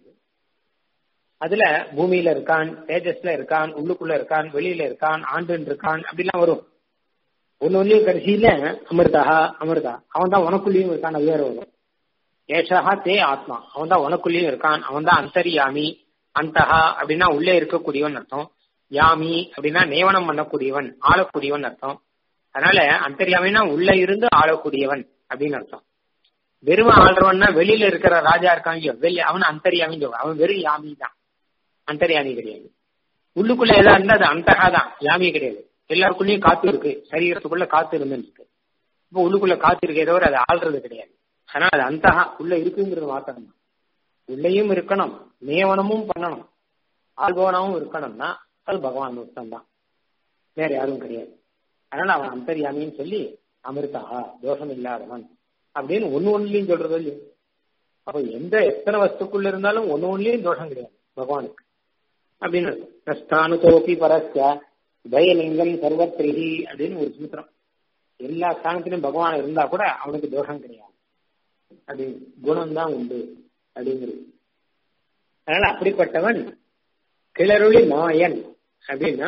[SPEAKER 1] அதுல பூமியில இருக்கான் தேஜஸ்ல இருக்கான் உள்ளுக்குள்ள இருக்கான் வெளியில இருக்கான் ஆண்டுன்னு இருக்கான் அப்படிலாம் வரும் ஒன்னு ஒன்னையும் கடைசியில அமிர்தா அமிர்தா அவன் தான் உனக்குள்ளேயும் இருக்கான் அது வேற வரும் ஏஷா தே ஆத்மா அவன் தான் உனக்குள்ளேயும் இருக்கான் அவன் தான் அந்தரியாமி அந்தஹா அப்படின்னா உள்ளே இருக்கக்கூடியவன் அர்த்தம் யாமி அப்படின்னா நியமனம் பண்ணக்கூடியவன் ஆளக்கூடியவன் அர்த்தம் அதனால அந்தரியாமின்னா உள்ள இருந்து ஆளக்கூடியவன் அப்படின்னு அர்த்தம் வெறும் ஆள்றவன்னா வெளியில இருக்கிற ராஜா இருக்காங்க வெளி அவன் அந்தரியாமின்னு சொல்லுவான் அவன் வெறும் யாமி தான் அந்தரியாமி கிடையாது உள்ளுக்குள்ள எதா இருந்தா அது அந்தகா தான் யாமி கிடையாது எல்லாருக்குள்ளயும் காத்து இருக்கு சரீரத்துக்குள்ள காத்து இருந்துன்னு இருக்கு இப்போ உள்ளுக்குள்ள காத்து இருக்கே தவிர அது ஆள்றது கிடையாது ஆனா அது அந்தகா உள்ள இருக்குங்கிறது மாத்திரம் தான் உள்ளேயும் இருக்கணும் நியமனமும் பண்ணணும் ஆள்பவனாவும் இருக்கணும்னா அது பகவான் ஒருத்தன் தான் வேற யாரும் கிடையாது அதனால அவன் அந்தரியாமின்னு சொல்லி அமிர்தா தோஷம் இல்லாதவன் அப்படின்னு ஒன்னு ஒன்னுலயும் சொல்றது இல்லையா அப்ப எந்த எத்தனை வஸ்துக்குள்ள இருந்தாலும் ஒன்னு ஒன்னுலயும் தோஷம் கிடையாது பகவானுக்கு அப்படின்னு நஷ்டானு தோப்பி பரஸ்ய பயலிங்கம் சர்வத்ரிஹி அப்படின்னு ஒரு சூத்திரம் எல்லா ஸ்தானத்திலும் பகவான் இருந்தா கூட அவனுக்கு தோஷம் கிடையாது அது குணம் தான் உண்டு அப்படிங்கிறது அதனால அப்படிப்பட்டவன் கிளறுளி மாயன் அப்படின்னா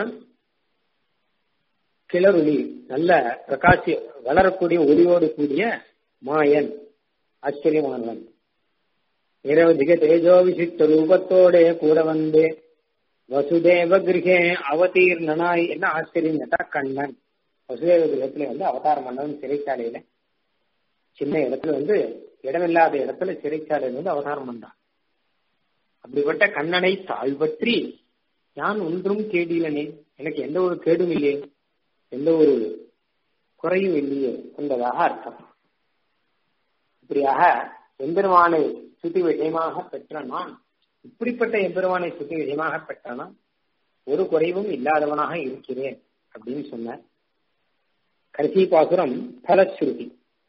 [SPEAKER 1] கிளறுளி நல்ல பிரகாசி வளரக்கூடிய ஒளியோடு கூடிய மாயன் ஆச்சரியமானவன் நிரவதிக தேஜோ விசித்த ரூபத்தோட கூட வந்து வசுதேவ கிரகே அவதீர்ணனாய் என்ன ஆச்சரியம் கேட்டா கண்ணன் வசுதேவ கிரகத்துல வந்து அவதாரம் பண்ணவன் சிறைச்சாலையில சின்ன இடத்துல வந்து இடமில்லாத இடத்துல சிறைச்சாலையில வந்து அவதாரம் பண்ணான் அப்படிப்பட்ட கண்ணனை தாழ்பற்றி நான் ஒன்றும் கேடிலனே எனக்கு எந்த ஒரு கேடும் இல்லையே எந்த ஒரு குறையும் இல்லையே என்பதாக அர்த்தம் இப்படியாக எம்பெருமானை சுத்தி விஷயமாக பெற்ற நான் இப்படிப்பட்ட எம்பெருமானை சுத்தி விஷயமாக பெற்ற நான் ஒரு குறைவும் இல்லாதவனாக இருக்கிறேன் அப்படின்னு சொன்ன கடைசி பாசுரம் பலஸ்ருதி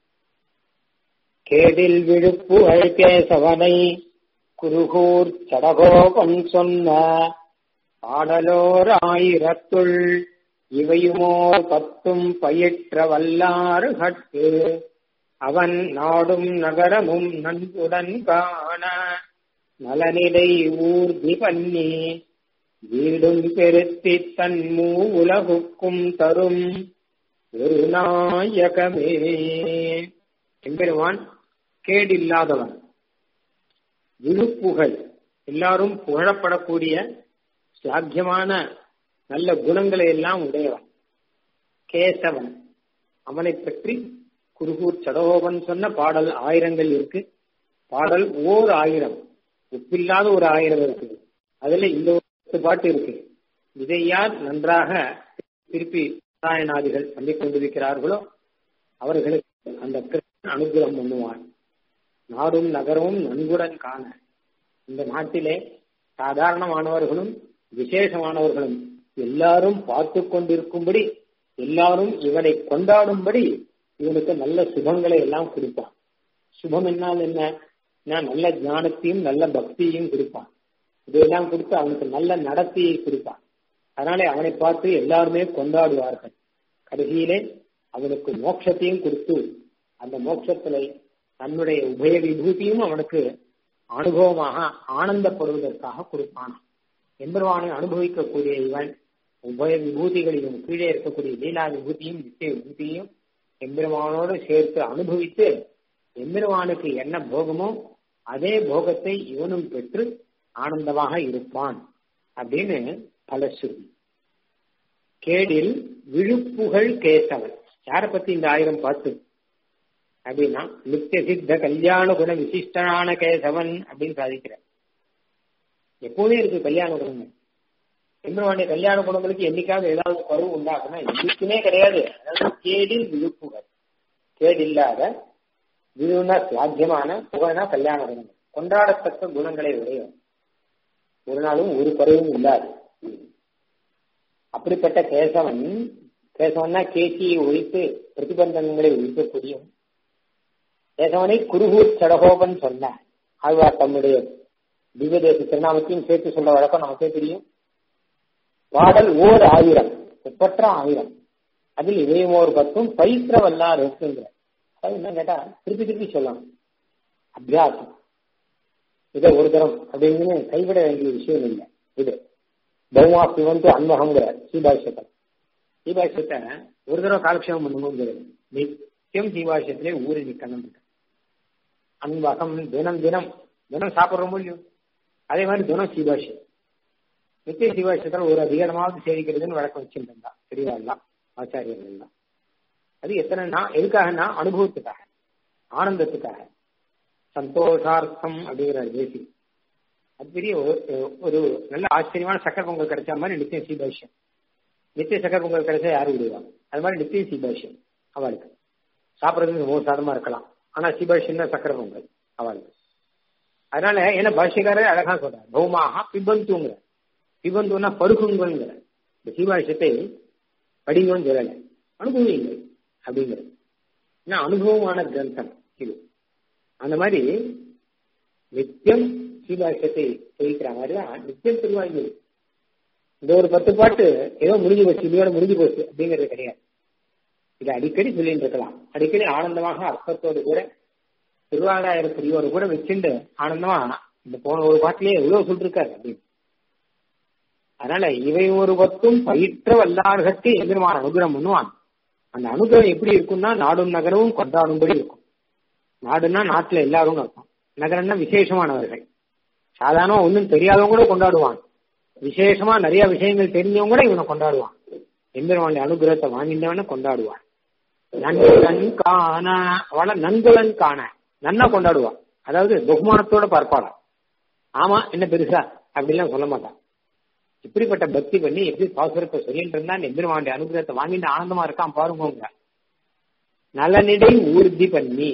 [SPEAKER 1] கேடில் விழுப்பு பேசவனை குருகூர் சடகோபன் சொன்ன பாடலோர் ஆயிரத்துள் இவையுமோர் பத்தும் பயிற்ற வல்லாறு கட்டு அவன் நாடும் நகரமும் நன்புடன் காண நலனிடை ஊர்தி பண்ணி வீடும் பெருத்தி தன் மூ உலகுக்கும் தரும் ஒரு நாயகமே எம்பெருவான் கேடில்லாதவன் விழுப்புகழ் எல்லாரும் புகழப்படக்கூடிய சாத்தியமான நல்ல குணங்களை எல்லாம் உடையவன் கேசவன் அவனை பற்றி குருகூர் சடகோபன் சொன்ன பாடல் ஆயிரங்கள் இருக்கு பாடல் ஓர் ஆயிரம் ஒப்பில்லாத ஒரு ஆயிரம் இருக்குது அதுல இந்த ஒரு பாட்டு இருக்கு இதை யார் நன்றாக திருப்பி நாராயணாதிகள் பண்ணிக் கொண்டிருக்கிறார்களோ அவர்களுக்கு அந்த கிருஷ்ணன் அனுகிரகம் பண்ணுவான் நாடும் நகரமும் நன்குடன் காண இந்த நாட்டிலே சாதாரணமானவர்களும் விசேஷமானவர்களும் எல்லாரும் பார்த்து கொண்டிருக்கும்படி எல்லாரும் இவனை கொண்டாடும்படி இவனுக்கு நல்ல சுபங்களை எல்லாம் கொடுப்பான் சுபம் என்னால் என்ன நல்ல ஞானத்தையும் நல்ல பக்தியையும் கொடுப்பான் இதெல்லாம் கொடுத்து அவனுக்கு நல்ல நடத்தையை கொடுப்பான் அதனாலே அவனை பார்த்து எல்லாருமே கொண்டாடுவார்கள் கடைசியிலே அவனுக்கு மோட்சத்தையும் கொடுத்து அந்த மோட்சத்திலே தன்னுடைய உபய விபூதியும் அவனுக்கு அனுபவமாக ஆனந்தப்படுவதற்காக கொடுப்பான் எம்பெருவானை அனுபவிக்கக்கூடிய இவன் உபய விபூதிகளிலும் கீழே இருக்கக்கூடிய லீலா விபூதியும் நித்திய விபூதியும் எம்பெருமானோடு சேர்த்து அனுபவித்து எம்பெருமானுக்கு என்ன போகமோ அதே போகத்தை இவனும் பெற்று ஆனந்தமாக இருப்பான் அப்படின்னு பலஸ்ருதி கேடில் விழுப்புகள் கேசவன் யாரை பத்தி இந்த ஆயிரம் பாட்டு அப்படின்னா நித்திய சித்த கல்யாண குண விசிஷ்டனான கேசவன் அப்படின்னு சாதிக்கிற எப்பவுமே இருக்கு கல்யாண குணங்கள் எம்பெருமானுடைய கல்யாண குணங்களுக்கு என்னைக்காவது ஏதாவது குறவு உண்டாக்குனா இதுக்குமே கிடையாது அதாவது கேடில் விழுப்புகள் கேடில்லாத விழுனா சாத்தியமான புகழ்னா கல்யாண குணங்கள் கொண்டாடத்தக்க குணங்களை உடையவன் ஒரு நாளும் ஒரு குறைவும் இல்லாது அப்படிப்பட்ட கேசவன் கேசவன்னா கேசியை ஒழித்து பிரதிபந்தங்களை ஒழிக்கக்கூடியவன் கேசவனை குருகூர் சடகோபன் சொன்னார் ஆழ்வார் தம்முடைய திவ்யதேச திருநாமத்தையும் சேர்த்து சொல்ல வழக்கம் நமக்கே தெரியும் பாடல் ஓர் ஆயிரம் ஒப்பற்ற ஆயிரம் அதில் இவையும் ஒரு பத்தும் பயிற்ற வல்லார் இருக்குங்கிற அது என்ன கேட்டா திருப்பி திருப்பி சொல்லணும் அபியாசம் இதை ஒரு தரம் அப்படின்னு கைவிட வேண்டிய விஷயம் இல்லை இது பௌமா சிவந்து அன்மகங்கிற சீபாஷ்யத்தை சீபாஷ்யத்தை ஒரு தடவை காலக்ஷேபம் பண்ணும்போது நித்தியம் சீபாஷ்யத்திலே ஊறி நிக்கணும் அன்வகம் தினம் தினம் தினம் சாப்பிட்றோமோ இல்லையோ அதே மாதிரி தினம் சீபாஷ்யம் நித்திய சீபாஷ்யத்தில் ஒரு அதிகாரமாவது சேவிக்கிறதுன்னு வழக்கம் வச்சுருந்தா பெரியவாள்லாம் ஆச்சாரியர்கள் எல்லாம் அது எத்தனைனா எதுக்காகனா அனுபவத்துக்காக ஆனந்தத்துக்காக சந்தோஷார்த்தம் அப்படிங்கிற தேசி அது பெரிய ஒரு நல்ல ஆச்சரியமான சக்கர பொங்கல் கிடைச்ச மாதிரி நித்திய சீபாஷ்யம் நித்திய சக்கர பொங்கல் கிடைச்சா யாரும் விடுவாங்க அது மாதிரி நித்திய சீபாஷ்யம் அவளுக்கு சாப்பிட்றதுக்கு ரொம்ப சாதமா இருக்கலாம் ஆனா சீபாஷ்யம் தான் சக்கர பொங்கல் அவளுக்கு அதனால ஏன்னா பாஷ்யக்காரர் அழகா சொல்றாரு பௌமாக பிபந்துங்கிற பிபந்துன்னா பருகுங்கள்ங்கிற இந்த சீபாஷ்யத்தை படிங்கன்னு சொல்லலை அனுபவியுங்கள் அப்படிங்கிறது ஏன்னா அனுபவமான கிரந்தம் இது அந்த மாதிரி நித்தியம் சீபாஷ்யத்தை தெரிவிக்கிற மாதிரிதான் நித்தியம் திருவாய்மொழி இந்த ஒரு பத்து பாட்டு ஏதோ முடிஞ்சு போச்சு இதோட முடிஞ்சு போச்சு அப்படிங்கிறது கிடையாது இதை அடிக்கடி சொல்லிட்டு இருக்கலாம் அடிக்கடி ஆனந்தமாக அர்த்தத்தோடு கூட திருவாராயிர பெரியோடு கூட வச்சுட்டு ஆனந்தமா இந்த போன ஒரு பாட்டிலேயே எவ்வளவு சொல்லிருக்காரு அப்படின்னு அதனால இவை ஒரு பத்தும் பயிற்ற வல்லார்கத்து எதிர்மான அனுகிரகம் பண்ணுவான் அந்த அனுகிரகம் எப்படி இருக்கும்னா நாடும் நகரமும் கொண்டாடும்படி இருக்கும் நாடுன்னா நாட்டுல எல்லாரும் இருக்கும் நகரம்னா விசேஷமானவர்கள் சாதாரண ஒன்றும் தெரியாதவங்க கூட கொண்டாடுவான் விசேஷமா நிறைய விஷயங்கள் தெரிஞ்சவங்க கூட இவனை கொண்டாடுவான் எம்பெருமானுடைய அனுகிரகத்தை வாங்கினவன கொண்டாடுவான் நன்குலன் காண அவளை நன்குலன் காண நன்னா கொண்டாடுவான் அதாவது பகுமானத்தோட பார்ப்பாளாம் ஆமா என்ன பெருசா அப்படிலாம் சொல்ல மாட்டான் இப்படிப்பட்ட பக்தி பண்ணி எப்படி பாசுரத்தை சொல்லிட்டு இருந்தா எம்பெருமானுடைய அனுகிரகத்தை வாங்கிட்டு ஆனந்தமா இருக்கான் பாருங்க நலனிடை ஊர்தி பண்ணி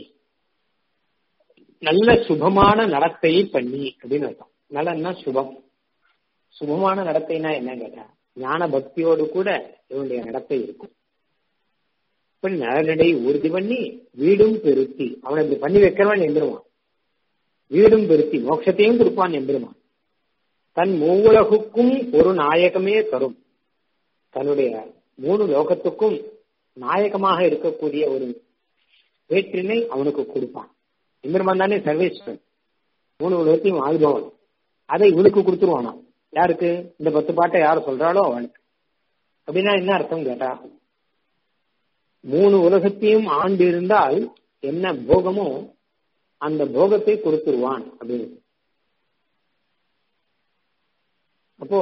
[SPEAKER 1] நல்ல சுபமான நடத்தையை பண்ணி அப்படின்னு அர்த்தம் நலன்னா சுபம் சுபமான நடத்தைனா என்ன கேட்டா ஞான பக்தியோடு கூட இவனுடைய நடத்தை இருக்கும் இப்படி நலனடை உறுதி பண்ணி வீடும் பெருத்தி அவனை இப்படி பண்ணி வைக்கிறவன் எந்திருவான் வீடும் பெருத்தி மோட்சத்தையும் கொடுப்பான் எம்பெருமான் தன் மூவுலகுக்கும் ஒரு நாயகமே தரும் தன்னுடைய மூணு லோகத்துக்கும் நாயகமாக இருக்கக்கூடிய ஒரு வேற்றினை அவனுக்கு கொடுப்பான் எம்பெருமான் தானே சர்வேஸ்வரன் மூணு உலகத்தையும் ஆள்பவன் அதை இவனுக்கு கொடுத்துருவானா யாருக்கு இந்த பத்து பாட்டை யார் சொல்றாளோ அவனுக்கு அப்படின்னா என்ன அர்த்தம் கேட்டா மூணு உலகத்தையும் ஆண்டு இருந்தால் என்ன போகமோ அந்த போகத்தை கொடுத்துருவான் அப்படின்னு அப்போ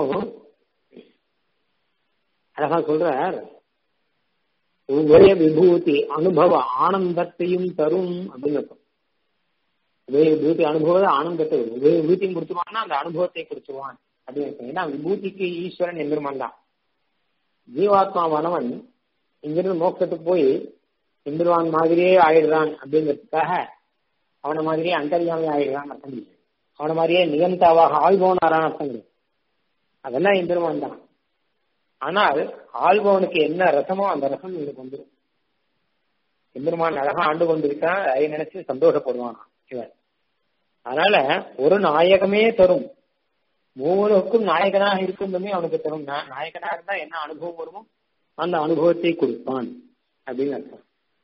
[SPEAKER 1] அழகா சொல்றார் உபய விபூதி அனுபவ ஆனந்தத்தையும் தரும் அப்படின்னு உபய விபூதி அனுபவ ஆனந்தத்தை உபய விபூதியும் கொடுத்துருவான்னா அந்த அனுபவத்தை கொடுத்துருவான் அப்படின்னு ஏன்னா விபூதிக்கு ஈஸ்வரன் எம்பெருமான் தான் ஜீவாத்மாவானவன் இங்கிருந்து மோட்சத்துக்கு போய் எம்பெருமான் மாதிரியே ஆயிடுறான் அப்படிங்கிறதுக்காக அவனை மாதிரியே அந்தரியாமே ஆயிடுறான் அர்த்தம் இல்லை அவன மாதிரியே நிகந்தாவாக ஆள்பவனாரான அர்த்தம் கிடையாது அதெல்லாம் எம்பெருமான் தான் ஆனால் ஆள்பவனுக்கு என்ன ரசமோ அந்த ரசம் இவனுக்கு வந்துடும் எம்பெருமான் அழகா ஆண்டு கொண்டிருக்கான் அதை நினைச்சு சந்தோஷப்படுவான் இவன் அதனால ஒரு நாயகமே தரும் மூவருக்கும் நாயகனாக இருக்கும்போதே அவனுக்கு தரும் நாயகனாக இருந்தா என்ன அனுபவம் வருமோ அந்த அனுபவத்தை கொடுப்பான் அப்படின்னு அர்த்தம்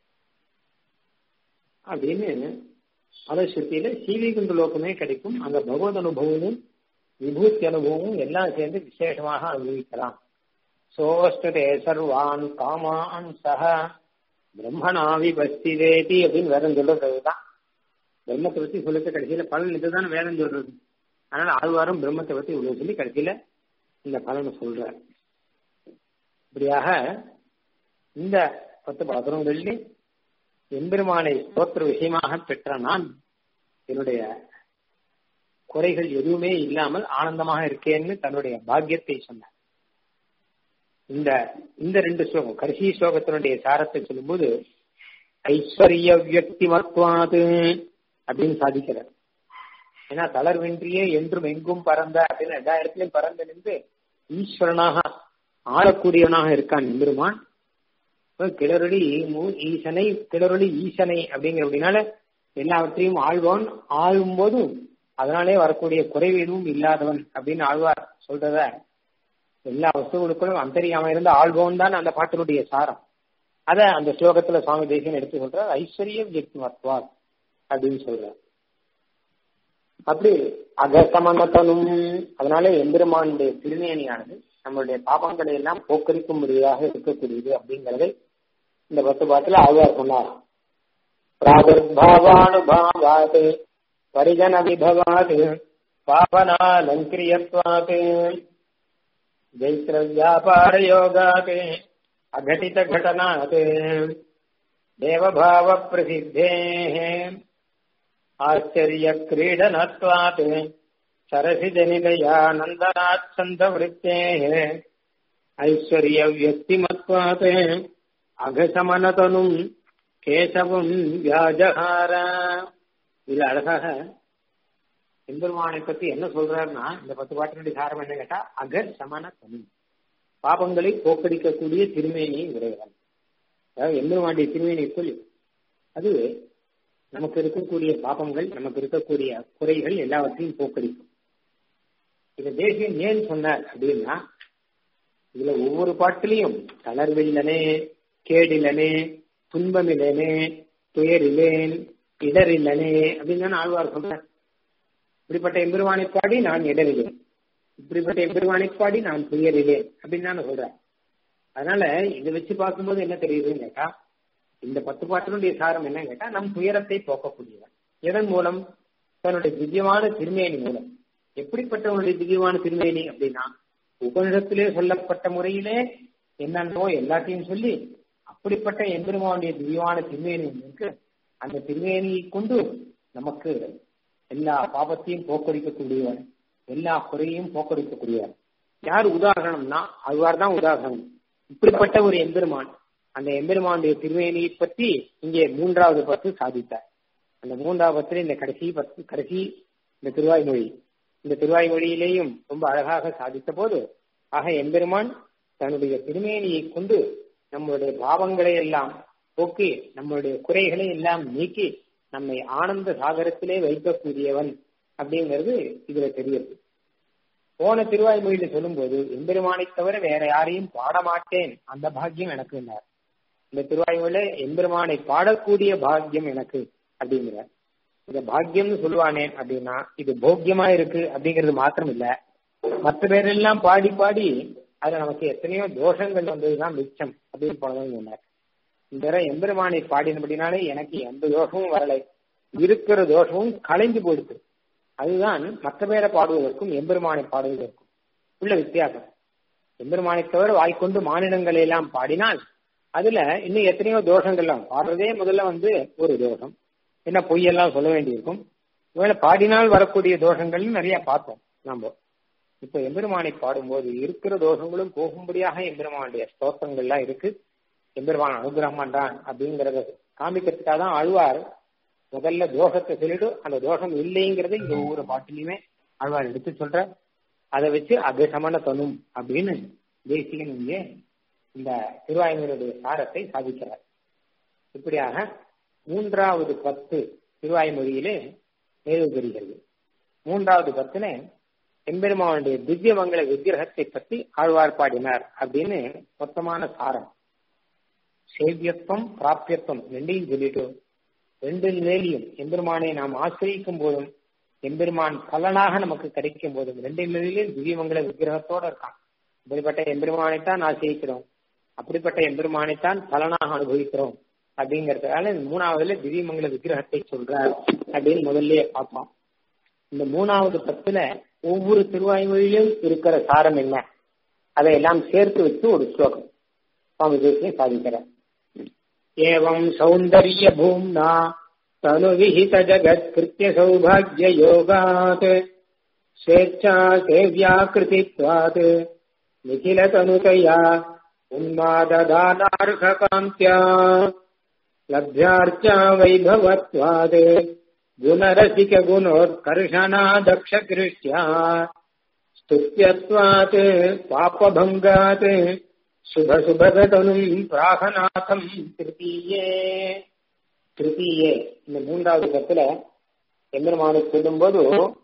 [SPEAKER 1] அப்படின்னு பலஸ்ருத்தியில சீவிகுண்ட லோகமே கிடைக்கும் அங்க பகவத் அனுபவமும் விபூத்தி அனுபவமும் எல்லாம் சேர்ந்து விசேஷமாக அனுபவிக்கலாம் சோஷ்டதே சர்வான் காமான் சக பிரம்மனாவி பஸ்திதேதி அப்படின்னு வேதம் சொல்றதுதான் பிரம்மத்தை பத்தி சொல்லிட்டு கடைசியில பலன் இதுதான் வேதம் சொல்றது அதனால ஆழ்வாரும் பிரம்மத்தை பத்தி இவ்வளவு சொல்லி கடைசியில இந்த பலனை சொல்ற இப்படியாக இந்த பத்து பாத்திரங்களில் எம்பெருமானை தோற்ற விஷயமாக பெற்ற நான் என்னுடைய குறைகள் எதுவுமே இல்லாமல் ஆனந்தமாக இருக்கேன்னு தன்னுடைய பாக்கியத்தை சொன்னார் இந்த இந்த ரெண்டு ஸ்லோகம் கடைசி ஸ்லோகத்தினுடைய சாரத்தை சொல்லும்போது ஐஸ்வர்ய வியக்தி மத்வாது அப்படின்னு சாதிக்கிறார் ஏன்னா தளர்வின்றியே என்றும் எங்கும் பறந்த அப்படின்னு எல்லா இடத்துலயும் பறந்து நின்று ஈஸ்வரனாக ஆளக்கூடியவனாக இருக்கான் எம்பெருமான் கிளறொளி ஈசனை கிளறொளி ஈசனை அப்படிங்கிற அப்படின்னால எல்லாவற்றையும் ஆழ்வான் ஆளும் போதும் அதனாலே வரக்கூடிய குறைவு எதுவும் இல்லாதவன் அப்படின்னு ஆழ்வார் சொல்றத எல்லா வஸ்துகளுக்குள்ளும் அந்தரியாம இருந்த ஆழ்வோன் தான் அந்த பாட்டினுடைய சாரம் அத அந்த ஸ்லோகத்துல சுவாமி தேசியன் எடுத்து சொல்றார் ஐஸ்வர்ய வியக்தி மத்வார் அப்படின்னு சொல்றார் அப்படி அகசமனத்தனும் அதனால எம்பெருமானுடைய திருமேனியானது நம்மளுடைய பாபங்களை எல்லாம் போக்கரிக்கும்படியாக இருக்கக்கூடியது அப்படிங்கறதை இந்த பத்து பாட்டுல ஆழ்வார் சொன்னார் பிராதுர்பாவானுபாவாத் பரிஜன விபவாத் பாவனாலங்கிரியத்வாத் जैत्रव्यापारयोगात् अघटितघटनात् देवभावप्रसिद्धेः आश्चर्यक्रीडनत्वात् सरसिजनिलयानन्दनात् सन्तवृत्तेः ऐश्वर्यव्यक्तिमत्वात् अघसमनतनुम् கேசவம் வியாஜகார இதுல அழகாக எம்பெருமானை பத்தி என்ன சொல்றாருன்னா இந்த பத்து பாட்டினுடைய சாரம் என்ன கேட்டா அகர் சமன தனி பாபங்களை போக்கடிக்கக்கூடிய திருமேனியை உடையவன் அதாவது எம்பெருமானுடைய திருமேனியை சொல்லி அது நமக்கு இருக்கக்கூடிய பாபங்கள் நமக்கு இருக்கக்கூடிய குறைகள் எல்லாவற்றையும் போக்கடிக்கும் இந்த தேசியம் ஏன் சொன்னார் அப்படின்னா இதுல ஒவ்வொரு பாட்டிலையும் தளர்வில்லனே கேடிலனே துன்பமில்லனே துயரிலேன் இடரில்லனே அப்படின்னு ஆழ்வார் சொல்றார் இப்படிப்பட்ட எம்பெருமானை பாடி நான் இடறிலேன் இப்படிப்பட்ட எம்பெருமானை பாடி நான் துயரிலேன் அப்படின்னு நான் சொல்றேன் அதனால இதை வச்சு பார்க்கும்போது என்ன தெரியுதுன்னு கேட்டா இந்த பத்து பாட்டினுடைய சாரம் என்ன கேட்டா நம் துயரத்தை போக்கக்கூடியவன் எதன் மூலம் தன்னுடைய திவ்யமான திருமேனி மூலம் எப்படிப்பட்டவனுடைய திவ்யமான திருமேனி அப்படின்னா உபனிடத்திலே சொல்லப்பட்ட முறையிலே என்னன்னோ எல்லாத்தையும் சொல்லி அப்படிப்பட்ட எம்பெருமானுடைய திவ்யமான திருமேனி இருக்கு அந்த திருமேனியை கொண்டு நமக்கு எல்லா பாபத்தையும் போக்கடிக்கக்கூடியவர் எல்லா குறையையும் போக்கடிக்கக்கூடியவர் யார் உதாரணம்னா அதுவார் தான் உதாரணம் இப்படிப்பட்ட ஒரு எம்பெருமான் அந்த எம்பெருமானுடைய திருவேணியை பற்றி இங்கே மூன்றாவது பத்து சாதித்தார் அந்த மூன்றாவது பத்தில் இந்த கடைசி பத்து கடைசி இந்த திருவாய்மொழி இந்த திருவாய்மொழியிலேயும் ரொம்ப அழகாக சாதித்த போது ஆக எம்பெருமான் தன்னுடைய திருமேனியை கொண்டு நம்மளுடைய பாவங்களை எல்லாம் போக்கி நம்மளுடைய குறைகளை எல்லாம் நீக்கி நம்மை ஆனந்த சாகரத்திலே வைக்கக்கூடியவன் அப்படிங்கிறது இதுல தெரியுது போன திருவாய்மொழியில சொல்லும்போது எம்பெருமானை தவிர வேற யாரையும் பாடமாட்டேன் அந்த பாக்கியம் எனக்கு இருந்தார் இந்த திருவாய்மொழியில எம்பெருமானை பாடக்கூடிய பாக்கியம் எனக்கு அப்படிங்கிறார் இந்த பாக்கியம்னு சொல்லுவானே அப்படின்னா இது போக்கியமா இருக்கு அப்படிங்கிறது மாத்திரம் இல்ல மற்ற பேரெல்லாம் பாடி பாடி அதுல நமக்கு எத்தனையோ தோஷங்கள் வந்ததுதான் மிச்சம் அப்படின்னு போனதும் சொன்னார் இந்த எம்பெருமானை பாடினபடினாலே எனக்கு எந்த தோஷமும் வரலை இருக்கிற தோஷமும் கலைந்து போயிடுது அதுதான் மற்ற பேரை பாடுவதற்கும் எம்பெருமானை பாடுவதற்கும் உள்ள வித்தியாசம் எம்பெருமானை தவிர வாய்க்கொண்டு மாநிலங்களை எல்லாம் பாடினால் அதுல இன்னும் எத்தனையோ தோஷங்கள்லாம் பாடுறதே முதல்ல வந்து ஒரு தோஷம் என்ன பொய்யெல்லாம் சொல்ல வேண்டியிருக்கும் ஒருவேளை பாடினால் வரக்கூடிய தோஷங்கள்னு நிறைய பார்த்தோம் நாம இப்ப எம்பெருமானை பாடும்போது இருக்கிற தோஷங்களும் போகும்படியாக எம்பெருமானுடைய ஸ்தோத்திரங்கள்லாம் இருக்கு எம்பெருமான் அனுகிரகம் பண்றான் அப்படிங்கறத காமிக்கிறதுக்காக தான் ஆழ்வார் முதல்ல தோஷத்தை சொல்லிட்டு அந்த தோஷம் இல்லைங்கிறது இந்த ஒவ்வொரு பாட்டிலையுமே ஆழ்வார் எடுத்து சொல்ற அதை வச்சு அபிசமன தனும் அப்படின்னு தேசிகன் இங்கே இந்த திருவாயுமனுடைய சாரத்தை சாதிக்கிறார் இப்படியாக மூன்றாவது பத்து திருவாய்மொழியிலே நிறைவு பெறுகிறது மூன்றாவது பத்துல எம்பெருமானுடைய திவ்ய மங்கள விக்கிரகத்தை பற்றி ஆழ்வார் பாடினார் அப்படின்னு மொத்தமான சாரம் சேவியத்துவம் பிராபியத்துவம் ரெண்டையும் சொல்லிட்டு ரெண்டு நிலையிலும் எம்பெருமானை நாம் ஆசிரியிக்கும் போதும் எம்பெருமான் பலனாக நமக்கு கிடைக்கும் போதும் ரெண்டு நிலையிலும் திவ்யமங்கல விக்கிரகத்தோட இருக்கான் இப்படிப்பட்ட எம்பெருமானைத்தான் ஆசிரியிக்கிறோம் அப்படிப்பட்ட எம்பெருமானைத்தான் பலனாக அனுபவிக்கிறோம் அப்படிங்கறதுனால மூணாவதுல திவ்யமங்கல விக்கிரகத்தை சொல்றார் அப்படின்னு முதல்ல பார்ப்போம் இந்த மூணாவது பத்துல ஒவ்வொரு திருவாய்மொழியிலும் இருக்கிற சாரம் என்ன அதையெல்லாம் சேர்த்து வச்சு ஒரு ஸ்லோகம் சுவாமி தேசியம் சாதிக்கிறார் ஏவம் சௌந்தர்ய பூம்னா தனு விஹித ஜகத் கிருத்திய சௌபாகிய யோகாத் ஸ்வேच्छா சேவியாக்கிருதித்வாத் நிகில தனுதயா உன்மாததானார்ஹகாந்தியா லப்யார்ச்சா வைபவத்வாத் गुणरसिक गुणोत्कर्षणादक्षकृष्ट्या स्तुत्यत्वात् पापभङ्गात् சுபசுபகதனும் பிராகநாதம் திருத்தீயே திருத்தீயே இந்த மூன்றாவது பத்துல எம்பெருமானை சொல்லும் போது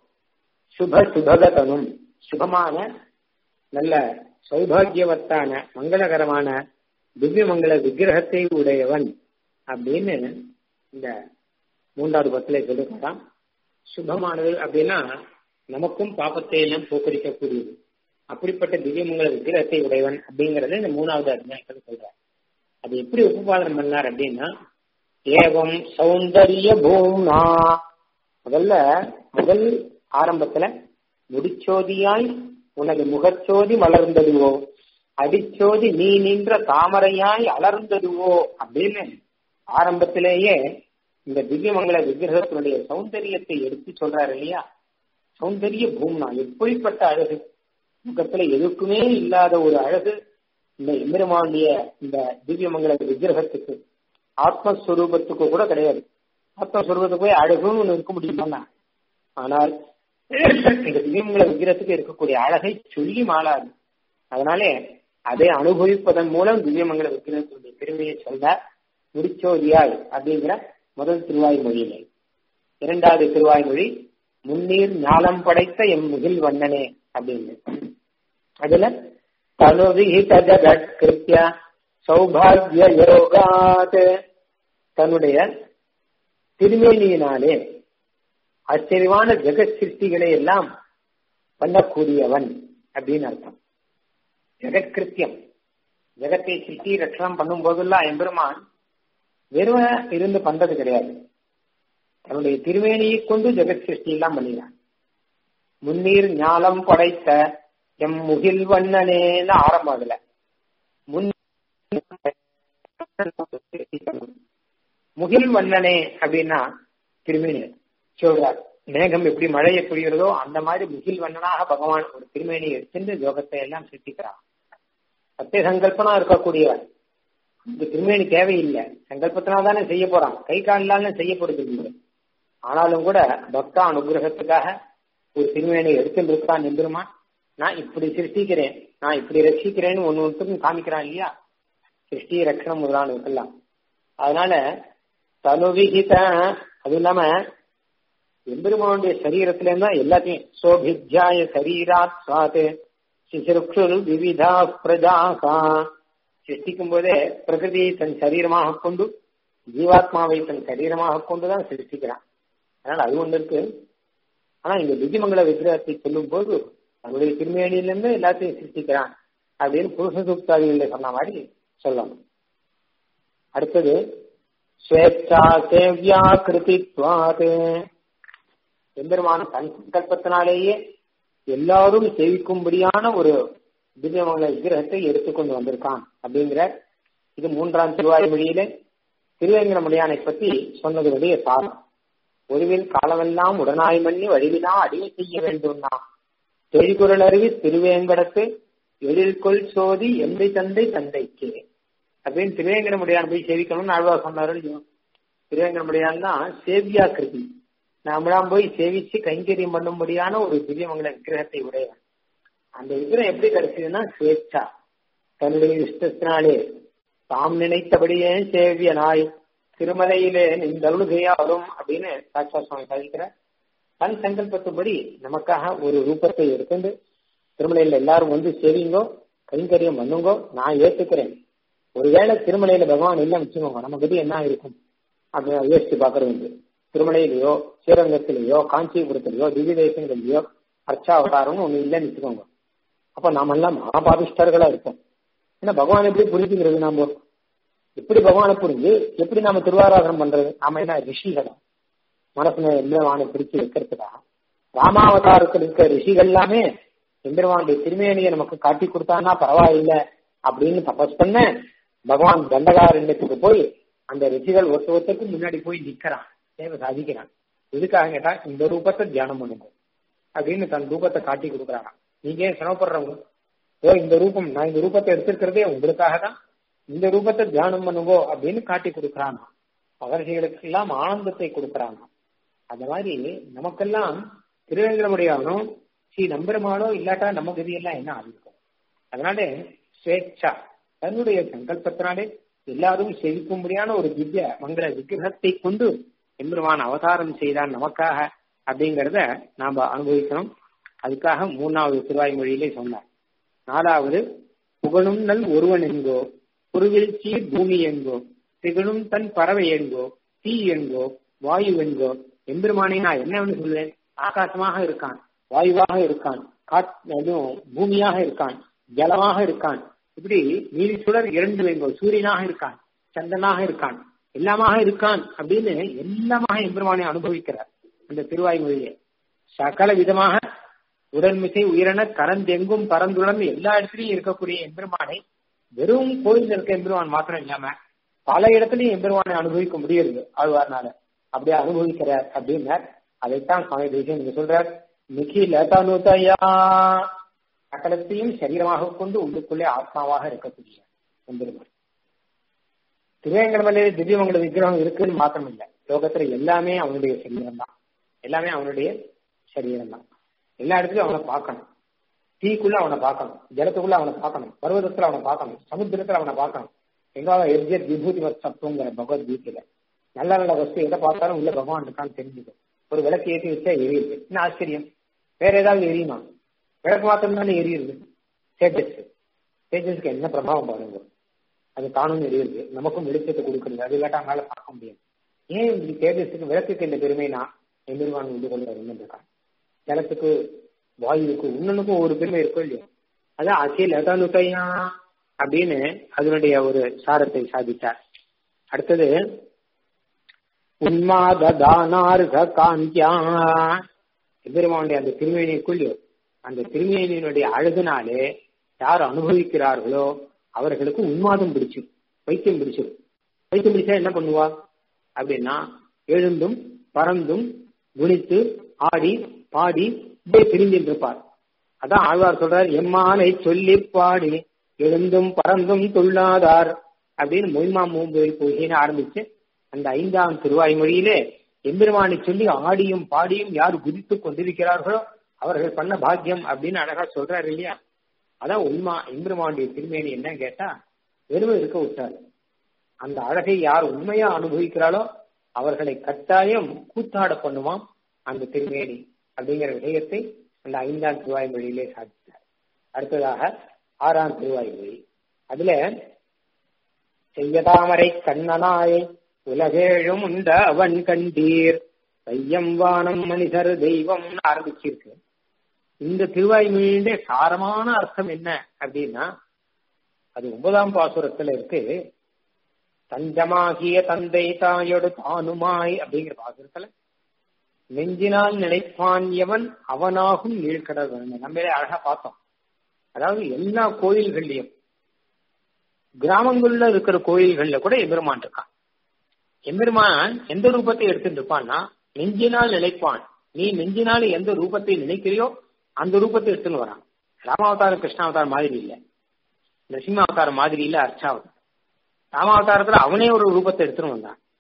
[SPEAKER 1] சுப சுபகதனும் சுபமான நல்ல சௌபாகியவத்தான மங்களகரமான திவ்ய மங்கள விக்கிரகத்தை உடையவன் அப்படின்னு இந்த மூன்றாவது பத்துல சொல்லிருக்காராம் சுபமானது அப்படின்னா நமக்கும் பாப்பத்தை எல்லாம் போக்கடிக்கக்கூடியது அப்படிப்பட்ட திவ்யமங்கல விக்கிரகத்தை உடையவன் அப்படிங்கறத இந்த மூணாவது அத்தியாயத்தில் சொல்றார் அது எப்படி உபபாதனம் பண்ணார் அப்படின்னா ஏவம் சௌந்தரிய பூம்னா முதல்ல முதல் ஆரம்பத்துல முடிச்சோதியாய் உனது முகச்சோதி மலர்ந்ததுவோ அடிச்சோதி நீ நின்ற தாமரையாய் அலர்ந்ததுவோ அப்படின்னு ஆரம்பத்திலேயே இந்த திவ்யமங்கல விக்கிரகத்தினுடைய சௌந்தரியத்தை எடுத்து சொல்றாரு இல்லையா சௌந்தரிய பூம்னா எப்படிப்பட்ட அழகு முகத்துல எதுக்குமே இல்லாத ஒரு அழகு இந்த எம்பெருமானுடைய இந்த திவ்யமங்கல விக்கிரகத்துக்கு ஆத்மஸ்வரூபத்துக்கு கூட கிடையாது ஆத்மஸ்வரூபத்துக்கு போய் அழகுன்னு ஒண்ணு இருக்க முடியுமா ஆனால் இந்த திவ்யமங்கல விக்கிரகத்துக்கு இருக்கக்கூடிய அழகை சொல்லி மாளாது அதனாலே அதை அனுபவிப்பதன் மூலம் திவ்யமங்கல விக்கிரகத்தினுடைய பெருமையை சொல்ல முடிச்சோதியாய் அப்படிங்கிற முதல் திருவாய்மொழியிலே இரண்டாவது திருவாய்மொழி முன்னீர் ஞானம் படைத்த எம் முகில் வண்ணனே அப்படின்னு அதுல தனுவிஹித ஜகத் கிருத்திய சௌபாகிய யோகாத் தன்னுடைய திருமேனியினாலே ஆச்சரியமான ஜெகத் சிருஷ்டிகளை எல்லாம் பண்ணக்கூடியவன் அப்படின்னு அர்த்தம் ஜெகத்கிருத்தியம் ஜெகத்தை சிருஷ்டி ரட்சணம் பண்ணும் போதெல்லாம் எம்பெருமான் வெறும இருந்து பண்றது கிடையாது தன்னுடைய திருவேணியை கொண்டு ஜெகத் சிருஷ்டி எல்லாம் பண்ணினான் முன்னீர் ஞானம் படைத்த எம் முகில் வண்ணனேன்னு ஆரம்பம் அதுல முன் முகில் வண்ணனே அப்படின்னா திருமேனி சொல்றார் மேகம் எப்படி மழை எப்படிகிறதோ அந்த மாதிரி முகில் வண்ணனாக பகவான் ஒரு திருமேனியை எடுத்துட்டு யோகத்தை எல்லாம் சிருஷ்டிக்கிறான் சத்திய சங்கல்பனா இருக்கக்கூடியவன் இந்த திருமேனி தேவையில்லை சங்கல்பத்தினால் தானே செய்ய போறான் கை காலிலால செய்ய போறது இல்லை ஆனாலும் கூட பக்தா அனுகிரகத்துக்காக ஒரு திருமேனை எடுத்துட்டு இருக்கான் எம்பெருமான் நான் இப்படி சிருஷ்டிக்கிறேன் நான் இப்படி ரட்சிக்கிறேன்னு ஒன்னு ஒருத்தருக்கும் காமிக்கிறான் இல்லையா சிருஷ்டி ரட்சணம் முதலான இருக்கலாம் அதனால தனுவிகித அது இல்லாம எம்பெருமானுடைய சரீரத்துல இருந்தா எல்லாத்தையும் சோபித்யாய சரீராத் சுவாத் சிசிருக்ஷுர் விவிதா பிரஜாகா சிருஷ்டிக்கும் போதே பிரகிருதியை தன் சரீரமாக கொண்டு ஜீவாத்மாவை தன் சரீரமாக கொண்டுதான் சிருஷ்டிக்கிறான் அதனால அது ஒண்ணு இருக்கு ஆனா இந்த திவ்யமங்கல விக்கிரகத்தை சொல்லும் போது தன்னுடைய திருமேனியிலிருந்து எல்லாத்தையும் சிருஷ்டிக்கிறான் அப்படின்னு புருஷ சூக்தாதிகளில் சொன்ன மாதிரி சொல்லணும் அடுத்தது ஸ்வேச்சா சேவியா கிருதித்வாது எம்பெருமான தன் சங்கல்பத்தினாலேயே எல்லாரும் சேவிக்கும்படியான ஒரு திவ்யமங்கல விக்கிரகத்தை எடுத்துக்கொண்டு வந்திருக்கான் அப்படிங்கிற இது மூன்றாம் திருவாய்மொழியிலே திருவேங்கடமுடியானை பத்தி சொன்னதுடைய சாரம் ஒருவில் காலமெல்லாம் உடனாய் மண்ணி வழிவினா அடிமை செய்ய வேண்டும்னா தெழிகுரல் அருவி திருவேங்கடத்து எழில்கொள் சோதி எந்தை தந்தை தந்தைக்கு அப்படின்னு திருவேங்கடமுடியான் போய் சேவிக்கணும்னு ஆழ்வார் சொன்னாரு திருவேங்கடமுடியான் தான் சேவியா கிருதி நாமளாம் போய் சேவிச்சு கைங்கரியம் பண்ணும்படியான ஒரு திவ்யமங்கல விக்கிரகத்தை உடையவன் அந்த விக்கிரகம் எப்படி கிடைச்சதுன்னா சுவேச்சா தன்னுடைய இஷ்டத்தினாலே தாம் நினைத்தபடியே சேவியனாய் திருமலையிலே நின்றருளுகையாலும் அப்படின்னு சாட்சா சுவாமி சாதிக்கிற தன் சங்கல்பத்துப்படி நமக்காக ஒரு ரூபத்தை எடுத்துட்டு திருமலையில எல்லாரும் வந்து சேவிங்கோ கைங்கரியம் பண்ணுங்கோ நான் ஏத்துக்கிறேன் ஒருவேளை திருமலையில பகவான் இல்லைன்னு வச்சுக்கோங்க நம்ம கதி என்ன இருக்கும் அப்படி யோசிச்சு பாக்குறது வந்து திருமலையிலயோ ஸ்ரீரங்கத்திலேயோ காஞ்சிபுரத்திலேயோ திவ்ய தேசங்களிலேயோ அர்ச்சாவதாரம்னு ஒண்ணு இல்லைன்னு வச்சுக்கோங்க அப்ப நாம எல்லாம் மகாபாபிஷ்டர்களா இருப்போம் ஏன்னா பகவான் எப்படி புரிஞ்சுக்கிறது நாம எப்படி பகவானை புரிஞ்சு எப்படி நாம திருவாராதனம் பண்றது நாம என்ன ரிஷிகளா மனசுல எம்பெருமானை பிடிச்சு வைக்கிறதுக்கா ராமாவதாரத்தில் இருக்க ரிஷிகள் எல்லாமே எம்பெருமானுடைய திருமேனியை நமக்கு காட்டி கொடுத்தான்னா பரவாயில்ல அப்படின்னு தபஸ் பண்ண பகவான் தண்டகாரண்யத்துக்கு போய் அந்த ரிஷிகள் ஒருத்த ஒருத்தருக்கு முன்னாடி போய் நிக்கிறான் சேவை சாதிக்கிறான் எதுக்காக கேட்டா இந்த ரூபத்தை தியானம் பண்ணுங்க அப்படின்னு தன் ரூபத்தை காட்டி கொடுக்குறாராம் நீங்க ஏன் சிரமப்படுறவங்க ஓ இந்த ரூபம் நான் இந்த ரூபத்தை எடுத்திருக்கிறதே உங்களுக்காக தான் இந்த ரூபத்தை தியானம் பண்ணுங்கோ அப்படின்னு காட்டி கொடுக்குறானா மகர்ஷிகளுக்கு எல்லாம் ஆனந்தத்தை கொடுக்குறாங்க அந்த மாதிரி நமக்கெல்லாம் திருவேங்கடமுடியானோ ஸ்ரீ நம்பெருமானோ இல்லாட்டா நம்ம கதியெல்லாம் என்ன ஆகிருக்கும் அதனால ஸ்வேச்சா தன்னுடைய சங்கல்பத்தினாலே எல்லாரும் செவிக்கும்படியான ஒரு திவ்ய மங்கள விக்கிரகத்தை கொண்டு எம்பெருமான் அவதாரம் செய்தான் நமக்காக அப்படிங்கிறத நாம அனுபவிக்கணும் அதுக்காக மூணாவது திருவாய்மொழியிலே சொன்னார் நாலாவது புகழும் நல் ஒருவன் என்கோ குருவிழ்ச்சி பூமி என்கோ திகழும் தன் பறவை என்கோ தீ என்கோ வாயு என்கோ எம்பெருமானை நான் என்னவென்று சொல்வேன் ஆகாசமாக இருக்கான் வாயுவாக இருக்கான் காட் பூமியாக இருக்கான் ஜலமாக இருக்கான் இப்படி நீதி சுடர் இரண்டு வெங்கோ சூரியனாக இருக்கான் சந்தனாக இருக்கான் எல்லாமாக இருக்கான் அப்படின்னு எல்லாமாக எம்பெருமானை அனுபவிக்கிறார் அந்த திருவாய்மொழியை சகல விதமாக உடன்மிசை உயிரென கரந்தெங்கும் பரந்துடன் எல்லா இடத்துலயும் இருக்கக்கூடிய எம்பெருமானை வெறும் கோயில் இருக்க எம்பெருமான் மாத்திரம் இல்லாம பல இடத்துலயும் எம்பெருமானை அனுபவிக்க முடியுது ஆழ்வார்னால அப்படியே அனுபவிக்கிறார் அப்படின்னார் அதைத்தான் சுவாமி தேசியம் நீங்க சொல்றார் நிகில தனுதயா சகலத்தையும் சரீரமாக கொண்டு உள்ளுக்குள்ளே ஆத்மாவாக இருக்கக்கூடிய எம்பெருமான் திருவேங்கடமலையில திவ்யமங்கல விக்கிரகம் இருக்குன்னு மாத்திரம் இல்லை லோகத்துல எல்லாமே அவனுடைய சரீரம் தான் எல்லாமே அவனுடைய சரீரம் தான் எல்லா இடத்துலயும் அவனை பார்க்கணும் தீக்குள்ள அவனை பார்க்கணும் ஜலத்துக்குள்ள அவனை பார்க்கணும் பர்வதத்துல அவனை பார்க்கணும் சமுத்திரத்துல அவனை பார்க்கணும் எங்காவது எர்ஜியத் விபூதி வஸ்தத்துவங்கிற பகவத்கீதையில நல்ல நல்ல வஸ்து எதை பார்த்தாலும் உள்ள பகவான் இருக்கான்னு தெரிஞ்சுக்கும் ஒரு விளக்கு ஏற்றி வச்சா எரியுது என்ன ஆச்சரியம் வேற ஏதாவது எரியுமா விளக்கு மாத்திரம் தானே எரியுது தேஜஸ் தேஜஸ்க்கு என்ன பிரபாவம் பாருங்க அது தானும் எரியுது நமக்கும் வெளிச்சத்தை கொடுக்குறது அது கேட்டா மேல பார்க்க முடியாது ஏன் இப்படி தேஜஸுக்கு விளக்குக்கு இந்த பெருமைனா எம்பெருமான் உண்டு கொண்டு இருக்கான் ஜலத்துக்கு வாயுவுக்கு உன்னனுக்கும் ஒரு பெருமை இருக்கும் இல்லையா அதான் அசில் அதனுக்கையா அப்படின்னு அதனுடைய ஒரு சாரத்தை சாதித்தார் அடுத்தது உன்மாத தானார்க காந்தியா எம்பெருமானுடைய அந்த திருமேனிக்குள்ளோ அந்த திருமேனியினுடைய அழகுனாலே யார் அனுபவிக்கிறார்களோ அவர்களுக்கு உன்மாதம் பிடிச்சு வைத்தியம் பிடிச்சிடும் வைத்தியம் பிடிச்சா என்ன பண்ணுவா அப்படின்னா எழுந்தும் பறந்தும் குணித்து ஆடி பாடி இப்படியே பிரிஞ்சிட்டு இருப்பார் அதான் ஆழ்வார் சொல்றார் எம்மானை சொல்லி பாடி எழுந்தும் பறந்தும் துள்ளாதார் அப்படின்னு மொய்மா மூம்பு பொய்கின்னு ஆரம்பிச்சு அந்த ஐந்தாம் திருவாய்மொழியிலே எம்பெருமானை சொல்லி ஆடியும் பாடியும் யார் குதித்து கொண்டிருக்கிறார்களோ அவர்கள் பண்ண பாக்கியம் அப்படின்னு அழகா சொல்றாரு இல்லையா அதான் உண்மா எம்பெருமானுடைய திருமேனி என்ன கேட்டா வெறும் இருக்க விட்டாரு அந்த அழகை யார் உண்மையா அனுபவிக்கிறாளோ அவர்களை கட்டாயம் கூத்தாட பண்ணுவான் அந்த திருமேனி அப்படிங்கிற விஷயத்தை அந்த ஐந்தாம் திருவாய்மொழியிலே சாதித்தார் அடுத்ததாக ஆறாம் திருவாய்மொழி அதுல செய்யதாமரை கண்ணனாய் உலகேழும் உண்ட அவன் கண்டீர் பையம் வானம் மனிதர் தெய்வம் ஆரம்பிச்சிருக்கு இந்த திருவாய்மொழியுடைய சாரமான அர்த்தம் என்ன அப்படின்னா அது ஒன்பதாம் பாசுரத்துல இருக்கு தஞ்சமாகிய தந்தை தாயோடு தானுமாய் அப்படிங்கிற பாசுரத்துல நெஞ்சினால் நினைப்பான் எவன் அவனாகும் நீழ்கடல் நம்மளே அழகா பார்த்தோம் அதாவது எல்லா கோயில்கள்லயும் கிராமங்கள்ல இருக்கிற கோயில்கள்ல கூட எம்பெருமான் இருக்கான் எம்பெருமான் எந்த ரூபத்தை எடுத்துட்டு இருப்பான்னா நெஞ்சினால் நினைப்பான் நீ நெஞ்சினால் எந்த ரூபத்தை நினைக்கிறியோ அந்த ரூபத்தை எடுத்துன்னு வரான் ராமாவதாரம் கிருஷ்ணாவதாரம் மாதிரி இல்ல நரசிம்ம அவதாரம் மாதிரி இல்ல அர்ச்சாவதாரம் ராமாவதாரத்துல அவனே ஒரு ரூபத்தை எடுத்துன்னு வந்தான்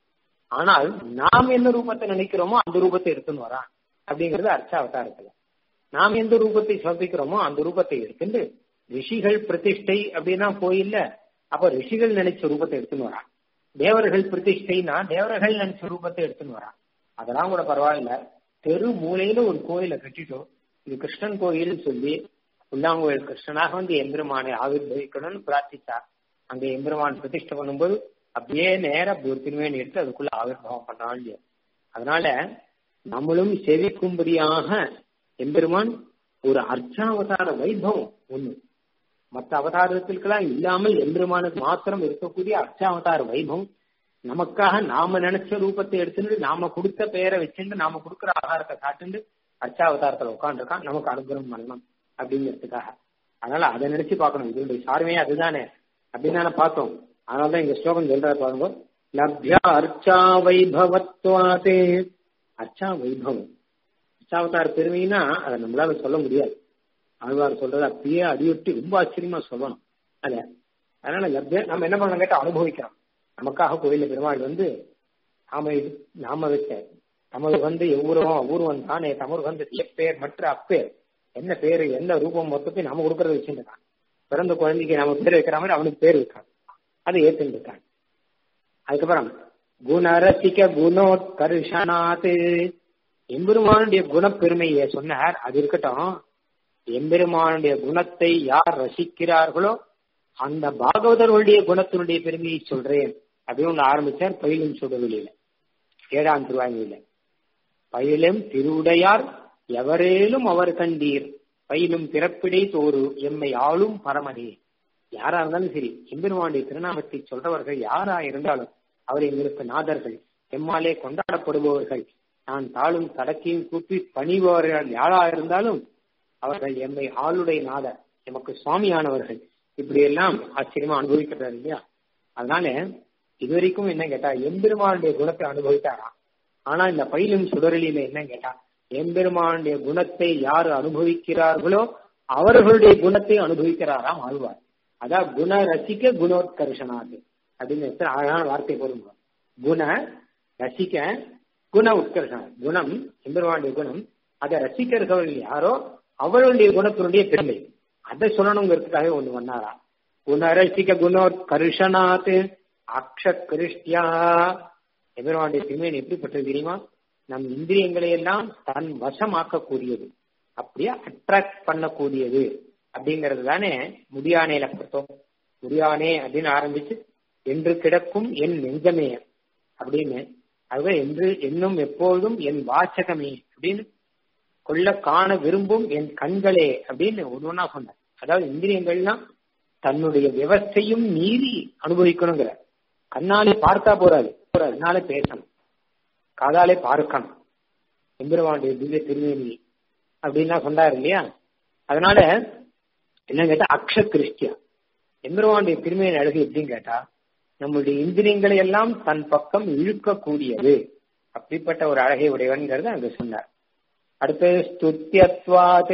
[SPEAKER 1] ஆனால் நாம் என்ன ரூபத்தை நினைக்கிறோமோ அந்த ரூபத்தை எடுத்துன்னு வரான் அப்படிங்கிறது அர்ச்சாவதாரத்துல நாம் எந்த ரூபத்தை சமர்ப்பிக்கிறோமோ அந்த ரூபத்தை எடுத்துட்டு ரிஷிகள் பிரதிஷ்டை அப்படின்னா கோயில்ல அப்ப ரிஷிகள் நினைச்ச ரூபத்தை எடுத்துன்னு வரான் தேவர்கள் பிரதிஷ்டைனா தேவர்கள் நினைச்ச ரூபத்தை எடுத்துன்னு வரான் அதெல்லாம் கூட பரவாயில்ல தெரு மூலையில ஒரு கோயிலை கட்டிட்டோம் இது கிருஷ்ணன் கோயில் சொல்லி உள்ளாங்கோயில் கிருஷ்ணனாக வந்து எம்பெருமானை ஆவிர்வகிக்கணும்னு பிரார்த்திச்சா அங்க எம்பெருமான் பிரதிஷ்டை பண்ணும்போது அப்படியே நேரம் அப்படி ஒரு திருமேனி எடுத்து அதுக்குள்ள ஆவிர்வாவம் பண்ணாலும் அதனால நம்மளும் செவிக்கும்படியாக எம்பெருமான் ஒரு அர்ச்சாவதார வைபவம் ஒண்ணு மற்ற அவதாரத்திற்கெல்லாம் இல்லாமல் எம்பெருமானுக்கு மாத்திரம் இருக்கக்கூடிய அர்ச்சாவதார வைபவம் நமக்காக நாம நினைச்ச ரூபத்தை எடுத்துட்டு நாம கொடுத்த பெயரை வச்சுட்டு நாம கொடுக்குற ஆகாரத்தை காட்டுண்டு அர்ச்சாவதாரத்துல உட்காந்துருக்கான் நமக்கு அனுகிரகம் பண்ணணும் அப்படிங்கிறதுக்காக அதனால அதை நினைச்சு பார்க்கணும் இதனுடைய சார்மே அதுதானே அப்படின்னு தானே பார்த்தோம் அதனாலதான் இங்க ஸ்லோகம் சொல்றாரு பாருங்க லப்யா அர்ச்சா வைபவத்வாதே அர்ச்சா வைபவம் அர்ச்சாவதார பெருமைனா அதை நம்மளால சொல்ல முடியாது ஆழ்வார் சொல்றது அப்படியே அடியொட்டி ரொம்ப ஆச்சரியமா சொல்லணும் அத அதனால லப்யா நம்ம என்ன பண்ணணும் கேட்டா அனுபவிக்கிறோம் நமக்காக கோயில பெருமாள் வந்து நாம இது நாம வச்ச தமது வந்து எவ்வூரம் அபூர்வம் தானே தமது வந்து எப்பேர் மற்ற அப்பேர் என்ன பேரு என்ன ரூபம் மொத்தத்தை நாம கொடுக்கறத வச்சுருக்கான் பிறந்த குழந்தைக்கு நம்ம பேர் வைக்கிற மாதிரி அவனுக்கு பேர் வைக்கான் அதை ஏத்துட்டு இருக்கான் அதுக்கப்புறம் குணரசிக குணோத்கர்ஷனாத் எம்பெருமானுடைய குணப்பெருமையை சொன்னார் அது இருக்கட்டும் எம்பெருமானுடைய குணத்தை யார் ரசிக்கிறார்களோ அந்த பாகவதர்களுடைய குணத்தினுடைய பெருமையை சொல்றேன் அப்படின்னு ஒண்ணு ஆரம்பிச்சார் பயிலும் சுடவெளியில ஏழாம் திருவாங்கியில பயிலும் திருவுடையார் எவரேலும் அவர் கண்டீர் பயிலும் பிறப்பிடை தோறு எம்மை ஆளும் பரமனே யாரா இருந்தாலும் சரி எம்பெருமானுடைய திருநாமத்தை சொல்றவர்கள் யாரா இருந்தாலும் அவர் எங்களுக்கு நாதர்கள் எம்மாலே கொண்டாடப்படுபவர்கள் நான் தாளும் தடக்கையும் கூப்பி பணிபவர்கள் யாரா இருந்தாலும் அவர்கள் எம்மை ஆளுடைய நாதர் எமக்கு சுவாமியானவர்கள் இப்படி எல்லாம் ஆச்சரியமா அனுபவிக்கிறார் இல்லையா அதனால இதுவரைக்கும் என்ன கேட்டா எம்பெருமானுடைய குணத்தை அனுபவித்தாராம் ஆனா இந்த பயிலும் சுடரலியில என்ன கேட்டா எம்பெருமானுடைய குணத்தை யார் அனுபவிக்கிறார்களோ அவர்களுடைய குணத்தை அனுபவிக்கிறாராம் ஆழ்வார் அதான் குண ரசிக்க குணோத்கர்ஷனாது அப்படின்னு எத்தனை அழகான வார்த்தை போடுங்க குண ரசிக்க குண உத்கர்ஷம் குணம் எம்பெருமானுடைய குணம் அதை ரசிக்கிறவர்கள் யாரோ அவர்களுடைய குணத்தினுடைய பெருமை அதை சொல்லணுங்கிறதுக்காக ஒண்ணு பண்ணாரா குணரசிக்க குணோத்கர்ஷனாத் அக்ஷ கிருஷ்டியா எம்பெருமானுடைய திருமேன் எப்படிப்பட்டது தெரியுமா நம் இந்திரியங்களை எல்லாம் தன் வசமாக்கக்கூடியது அப்படியே அட்ராக்ட் பண்ணக்கூடியது அப்படிங்கிறது தானே முடியானேல பார்த்தோம் முடியானே அப்படின்னு ஆரம்பிச்சு என்று கிடக்கும் என் நெஞ்சமே அப்படின்னு அதுவே என்று என்னும் எப்பொழுதும் என் வாசகமே அப்படின்னு கொள்ள காண விரும்பும் என் கண்களே அப்படின்னு ஒன்று ஒன்னா சொன்னார் அதாவது இந்திரியங்கள்லாம் தன்னுடைய விவஸ்தையும் மீறி அனுபவிக்கணுங்கிற கண்ணாலே பார்த்தா போறாது கண்ணாலே பேசணும் காதாலே பார்க்கணும் எம்பெருமானுடைய திவ்ய திருவேணி அப்படின்லாம் சொன்னார் இல்லையா அதனால என்ன கேட்டா அக்ஷ கிறிஸ்டியா எம்பெருமானுடைய திருமேனி அழகு எப்படின்னு கேட்டா நம்முடைய இந்திரியங்களை எல்லாம் தன் பக்கம் இழுக்கக்கூடியது அப்படிப்பட்ட ஒரு அழகை உடையவன்கிறத அங்க சொன்னார் அடுத்து ஸ்துத்தியத்வாது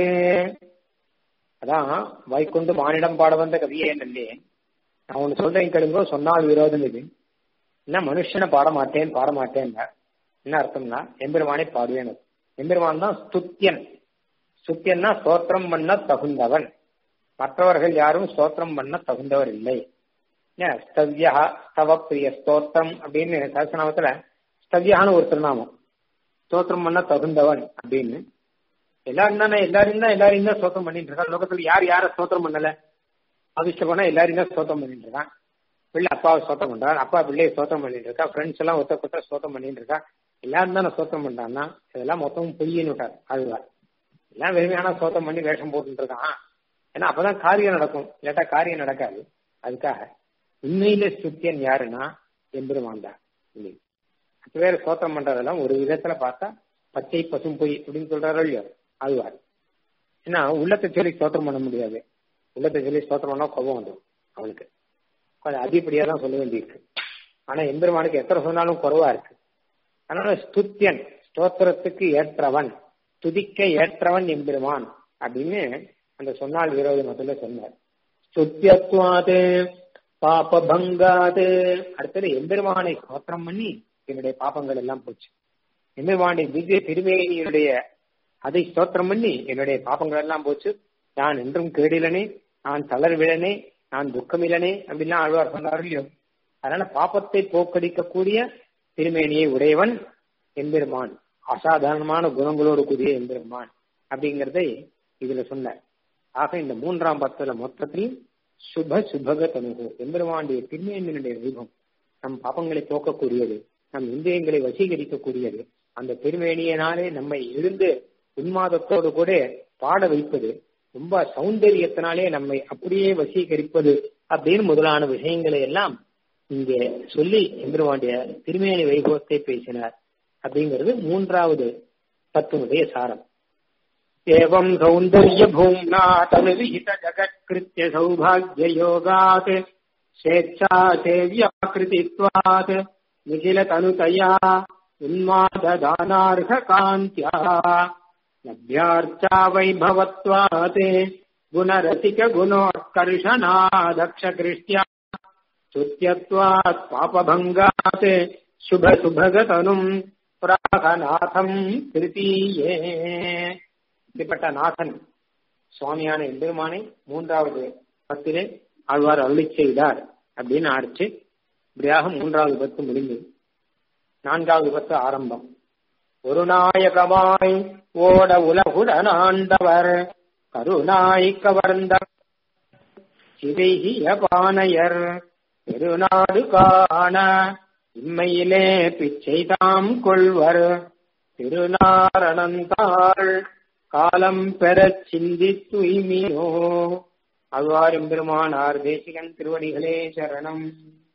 [SPEAKER 1] அதான் வைகுண்டு மானிடம் பாட வந்த கவியே நல்லே நான் ஒண்ணு சொல்றேன் கேளுங்கோ சொன்னால் விரோதம் இது என்ன மனுஷனை பாட மாட்டேன் பாட மாட்டேன் என்ன அர்த்தம்னா எம்பெருமானை பாடுவேன் எம்பெருமான் தான் ஸ்துத்தியன் ஸ்துத்தியன்னா ஸ்தோத்திரம் பண்ண தகுந்தவன் மற்றவர்கள் யாரும் ஸ்தோத்திரம் பண்ண தகுந்தவர் இல்லை ஸ்தவ்யா ஸ்தவ பிரிய ஸ்தோத்திரம் அப்படின்னு சகசநாமத்துல ஸ்தவ்யான்னு ஒரு திருநாமம் ஸ்தோத்திரம் பண்ண தகுந்தவன் அப்படின்னு எல்லாரும் தானே எல்லாரும் தான் எல்லாரையும் தான் ஸ்தோத்திரம் பண்ணிட்டு இருக்கான் லோகத்துல யார் யார ஸ்தோத்திரம் பண்ணல அபிஷ்ட பண்ணா எல்லாரும் தான் ஸ்தோத்திரம் பண்ணிட்டு இருக்கான் பிள்ளை அப்பாவை ஸ்தோத்திரம் பண்றான் அப்பா பிள்ளையை ஸ்தோத்திரம் பண்ணிட்டு இருக்கா ஃப்ரெண்ட்ஸ் எல்லாம் ஒத்த கொத்த ஸ்தோத்திரம் பண்ணிட்டு இருக்கா எல்லாரும் தானே ஸ்தோத்திரம் பண்றான்னா இதெல்லாம் மொத்தமும் பொய்யின்னு விட்டார் அதுதான் எல்லாம் வெறுமையான ஸ்தோத்திரம் பண்ணி வேஷம் போட்டுட்டு இருக்கான் ஏன்னா அப்பதான் காரியம் நடக்கும் இல்லாட்டா காரியம் நடக்காது அதுக்காக உண்மையில சுத்தியன் யாருன்னா எம்பெருமான் தான் மற்ற பேர் ஸ்தோத்திரம் பண்றதெல்லாம் ஒரு விதத்துல பார்த்தா பச்சை பசும் பொய் அப்படின்னு சொல்றாரோ இல்லையோ அதுவார் ஏன்னா உள்ளத்தை சொல்லி ஸ்தோத்திரம் பண்ண முடியாது உள்ளத்தை சொல்லி ஸ்தோத்திரம் பண்ணா கோபம் வந்துடும் அவனுக்கு கொஞ்சம் அதிகப்படியா தான் சொல்ல வேண்டியிருக்கு ஆனா எம்பெருமானுக்கு எத்தனை சொன்னாலும் குறவா இருக்கு அதனால ஸ்துத்தியன் ஸ்தோத்திரத்துக்கு ஏற்றவன் துதிக்க ஏற்றவன் எம்பெருமான் அப்படின்னு அந்த சொன்னால் விரோத மதத்துல சொன்னார் ஸ்துத்தியத்வாது பாபபங்காது அடுத்தது எம்பெருமானை ஸ்தோத்திரம் பண்ணி என்னுடைய பாப்பங்கள் எல்லாம் போச்சு எம்பெருமானுடைய திவ்ய திருமேனியுடைய அதை ஸ்தோத்திரம் பண்ணி என்னுடைய பாப்பங்கள் எல்லாம் போச்சு நான் என்றும் கேடிலனே நான் தளர்விழனே நான் துக்கமில்லனே அப்படின்லாம் ஆழ்வார் சொன்னார் இல்லையோ அதனால பாப்பத்தை போக்கடிக்கக்கூடிய திருமேனியை உடையவன் எம்பெருமான் அசாதாரணமான குணங்களோடு கூடிய எம்பெருமான் அப்படிங்கறதை இதுல சொன்னார் ஆக இந்த மூன்றாம் பத்துல மொத்தத்தில் சுப சுபக தனுகு எம்பெருமானுடைய திருமேனியினுடைய வைபம் நம் பாப்பங்களை போக்கக்கூடியது நம் இந்திரியங்களை வசீகரிக்கக்கூடியது அந்த திருமேனியினாலே நம்மை எழுந்து உன்மாதத்தோடு கூட பாட வைப்பது ரொம்ப சௌந்தரியத்தினாலே நம்மை அப்படியே வசீகரிப்பது அப்படின்னு முதலான விஷயங்களை எல்லாம் இங்கே சொல்லி எம்பெருமானுடைய திருமேனி வைபவத்தை பேசினார் அப்படிங்கிறது மூன்றாவது தத்துவனுடைய சாரம் एवम् सौन्दर्यभूम्ना तनुविहित जगत्कृत्य सौभाग्ययोगात् स्वेच्छा सेव्याकृतित्वात् निखिलतनुतया उन्माददानार्हकान्त्या लभ्यार्चा वैभवत्वात् गुणरसिकगुणोत्कर्षणादक्षकृष्ट्या स्तुत्यत्वात् पापभङ्गात् शुभसुभगतनुम् பிராகநாதம் திருத்தீயே இப்படிப்பட்ட நாதன் சுவாமியான எம்பெருமானை மூன்றாவது பத்திலே ஆழ்வார் அருளி செய்தார் அப்படின்னு ஆரம்பிச்சு இப்படியாக மூன்றாவது பத்து முடிந்தது நான்காவது பத்து ஆரம்பம் ஒரு நாயகமாய் ஓட உலகுடன் ஆண்டவர் கருநாய் கவர்ந்த சிதைகிய பானையர் பெருநாடு காண இம்மையிலே பிச்சை தாம் கொள்வர் திருநாரணந்தாள் காலம் பெறச் சிந்தி தூய்மியோ அவ்வாறு பெருமானார் தேசிகன் திருவடிகளே சரணம்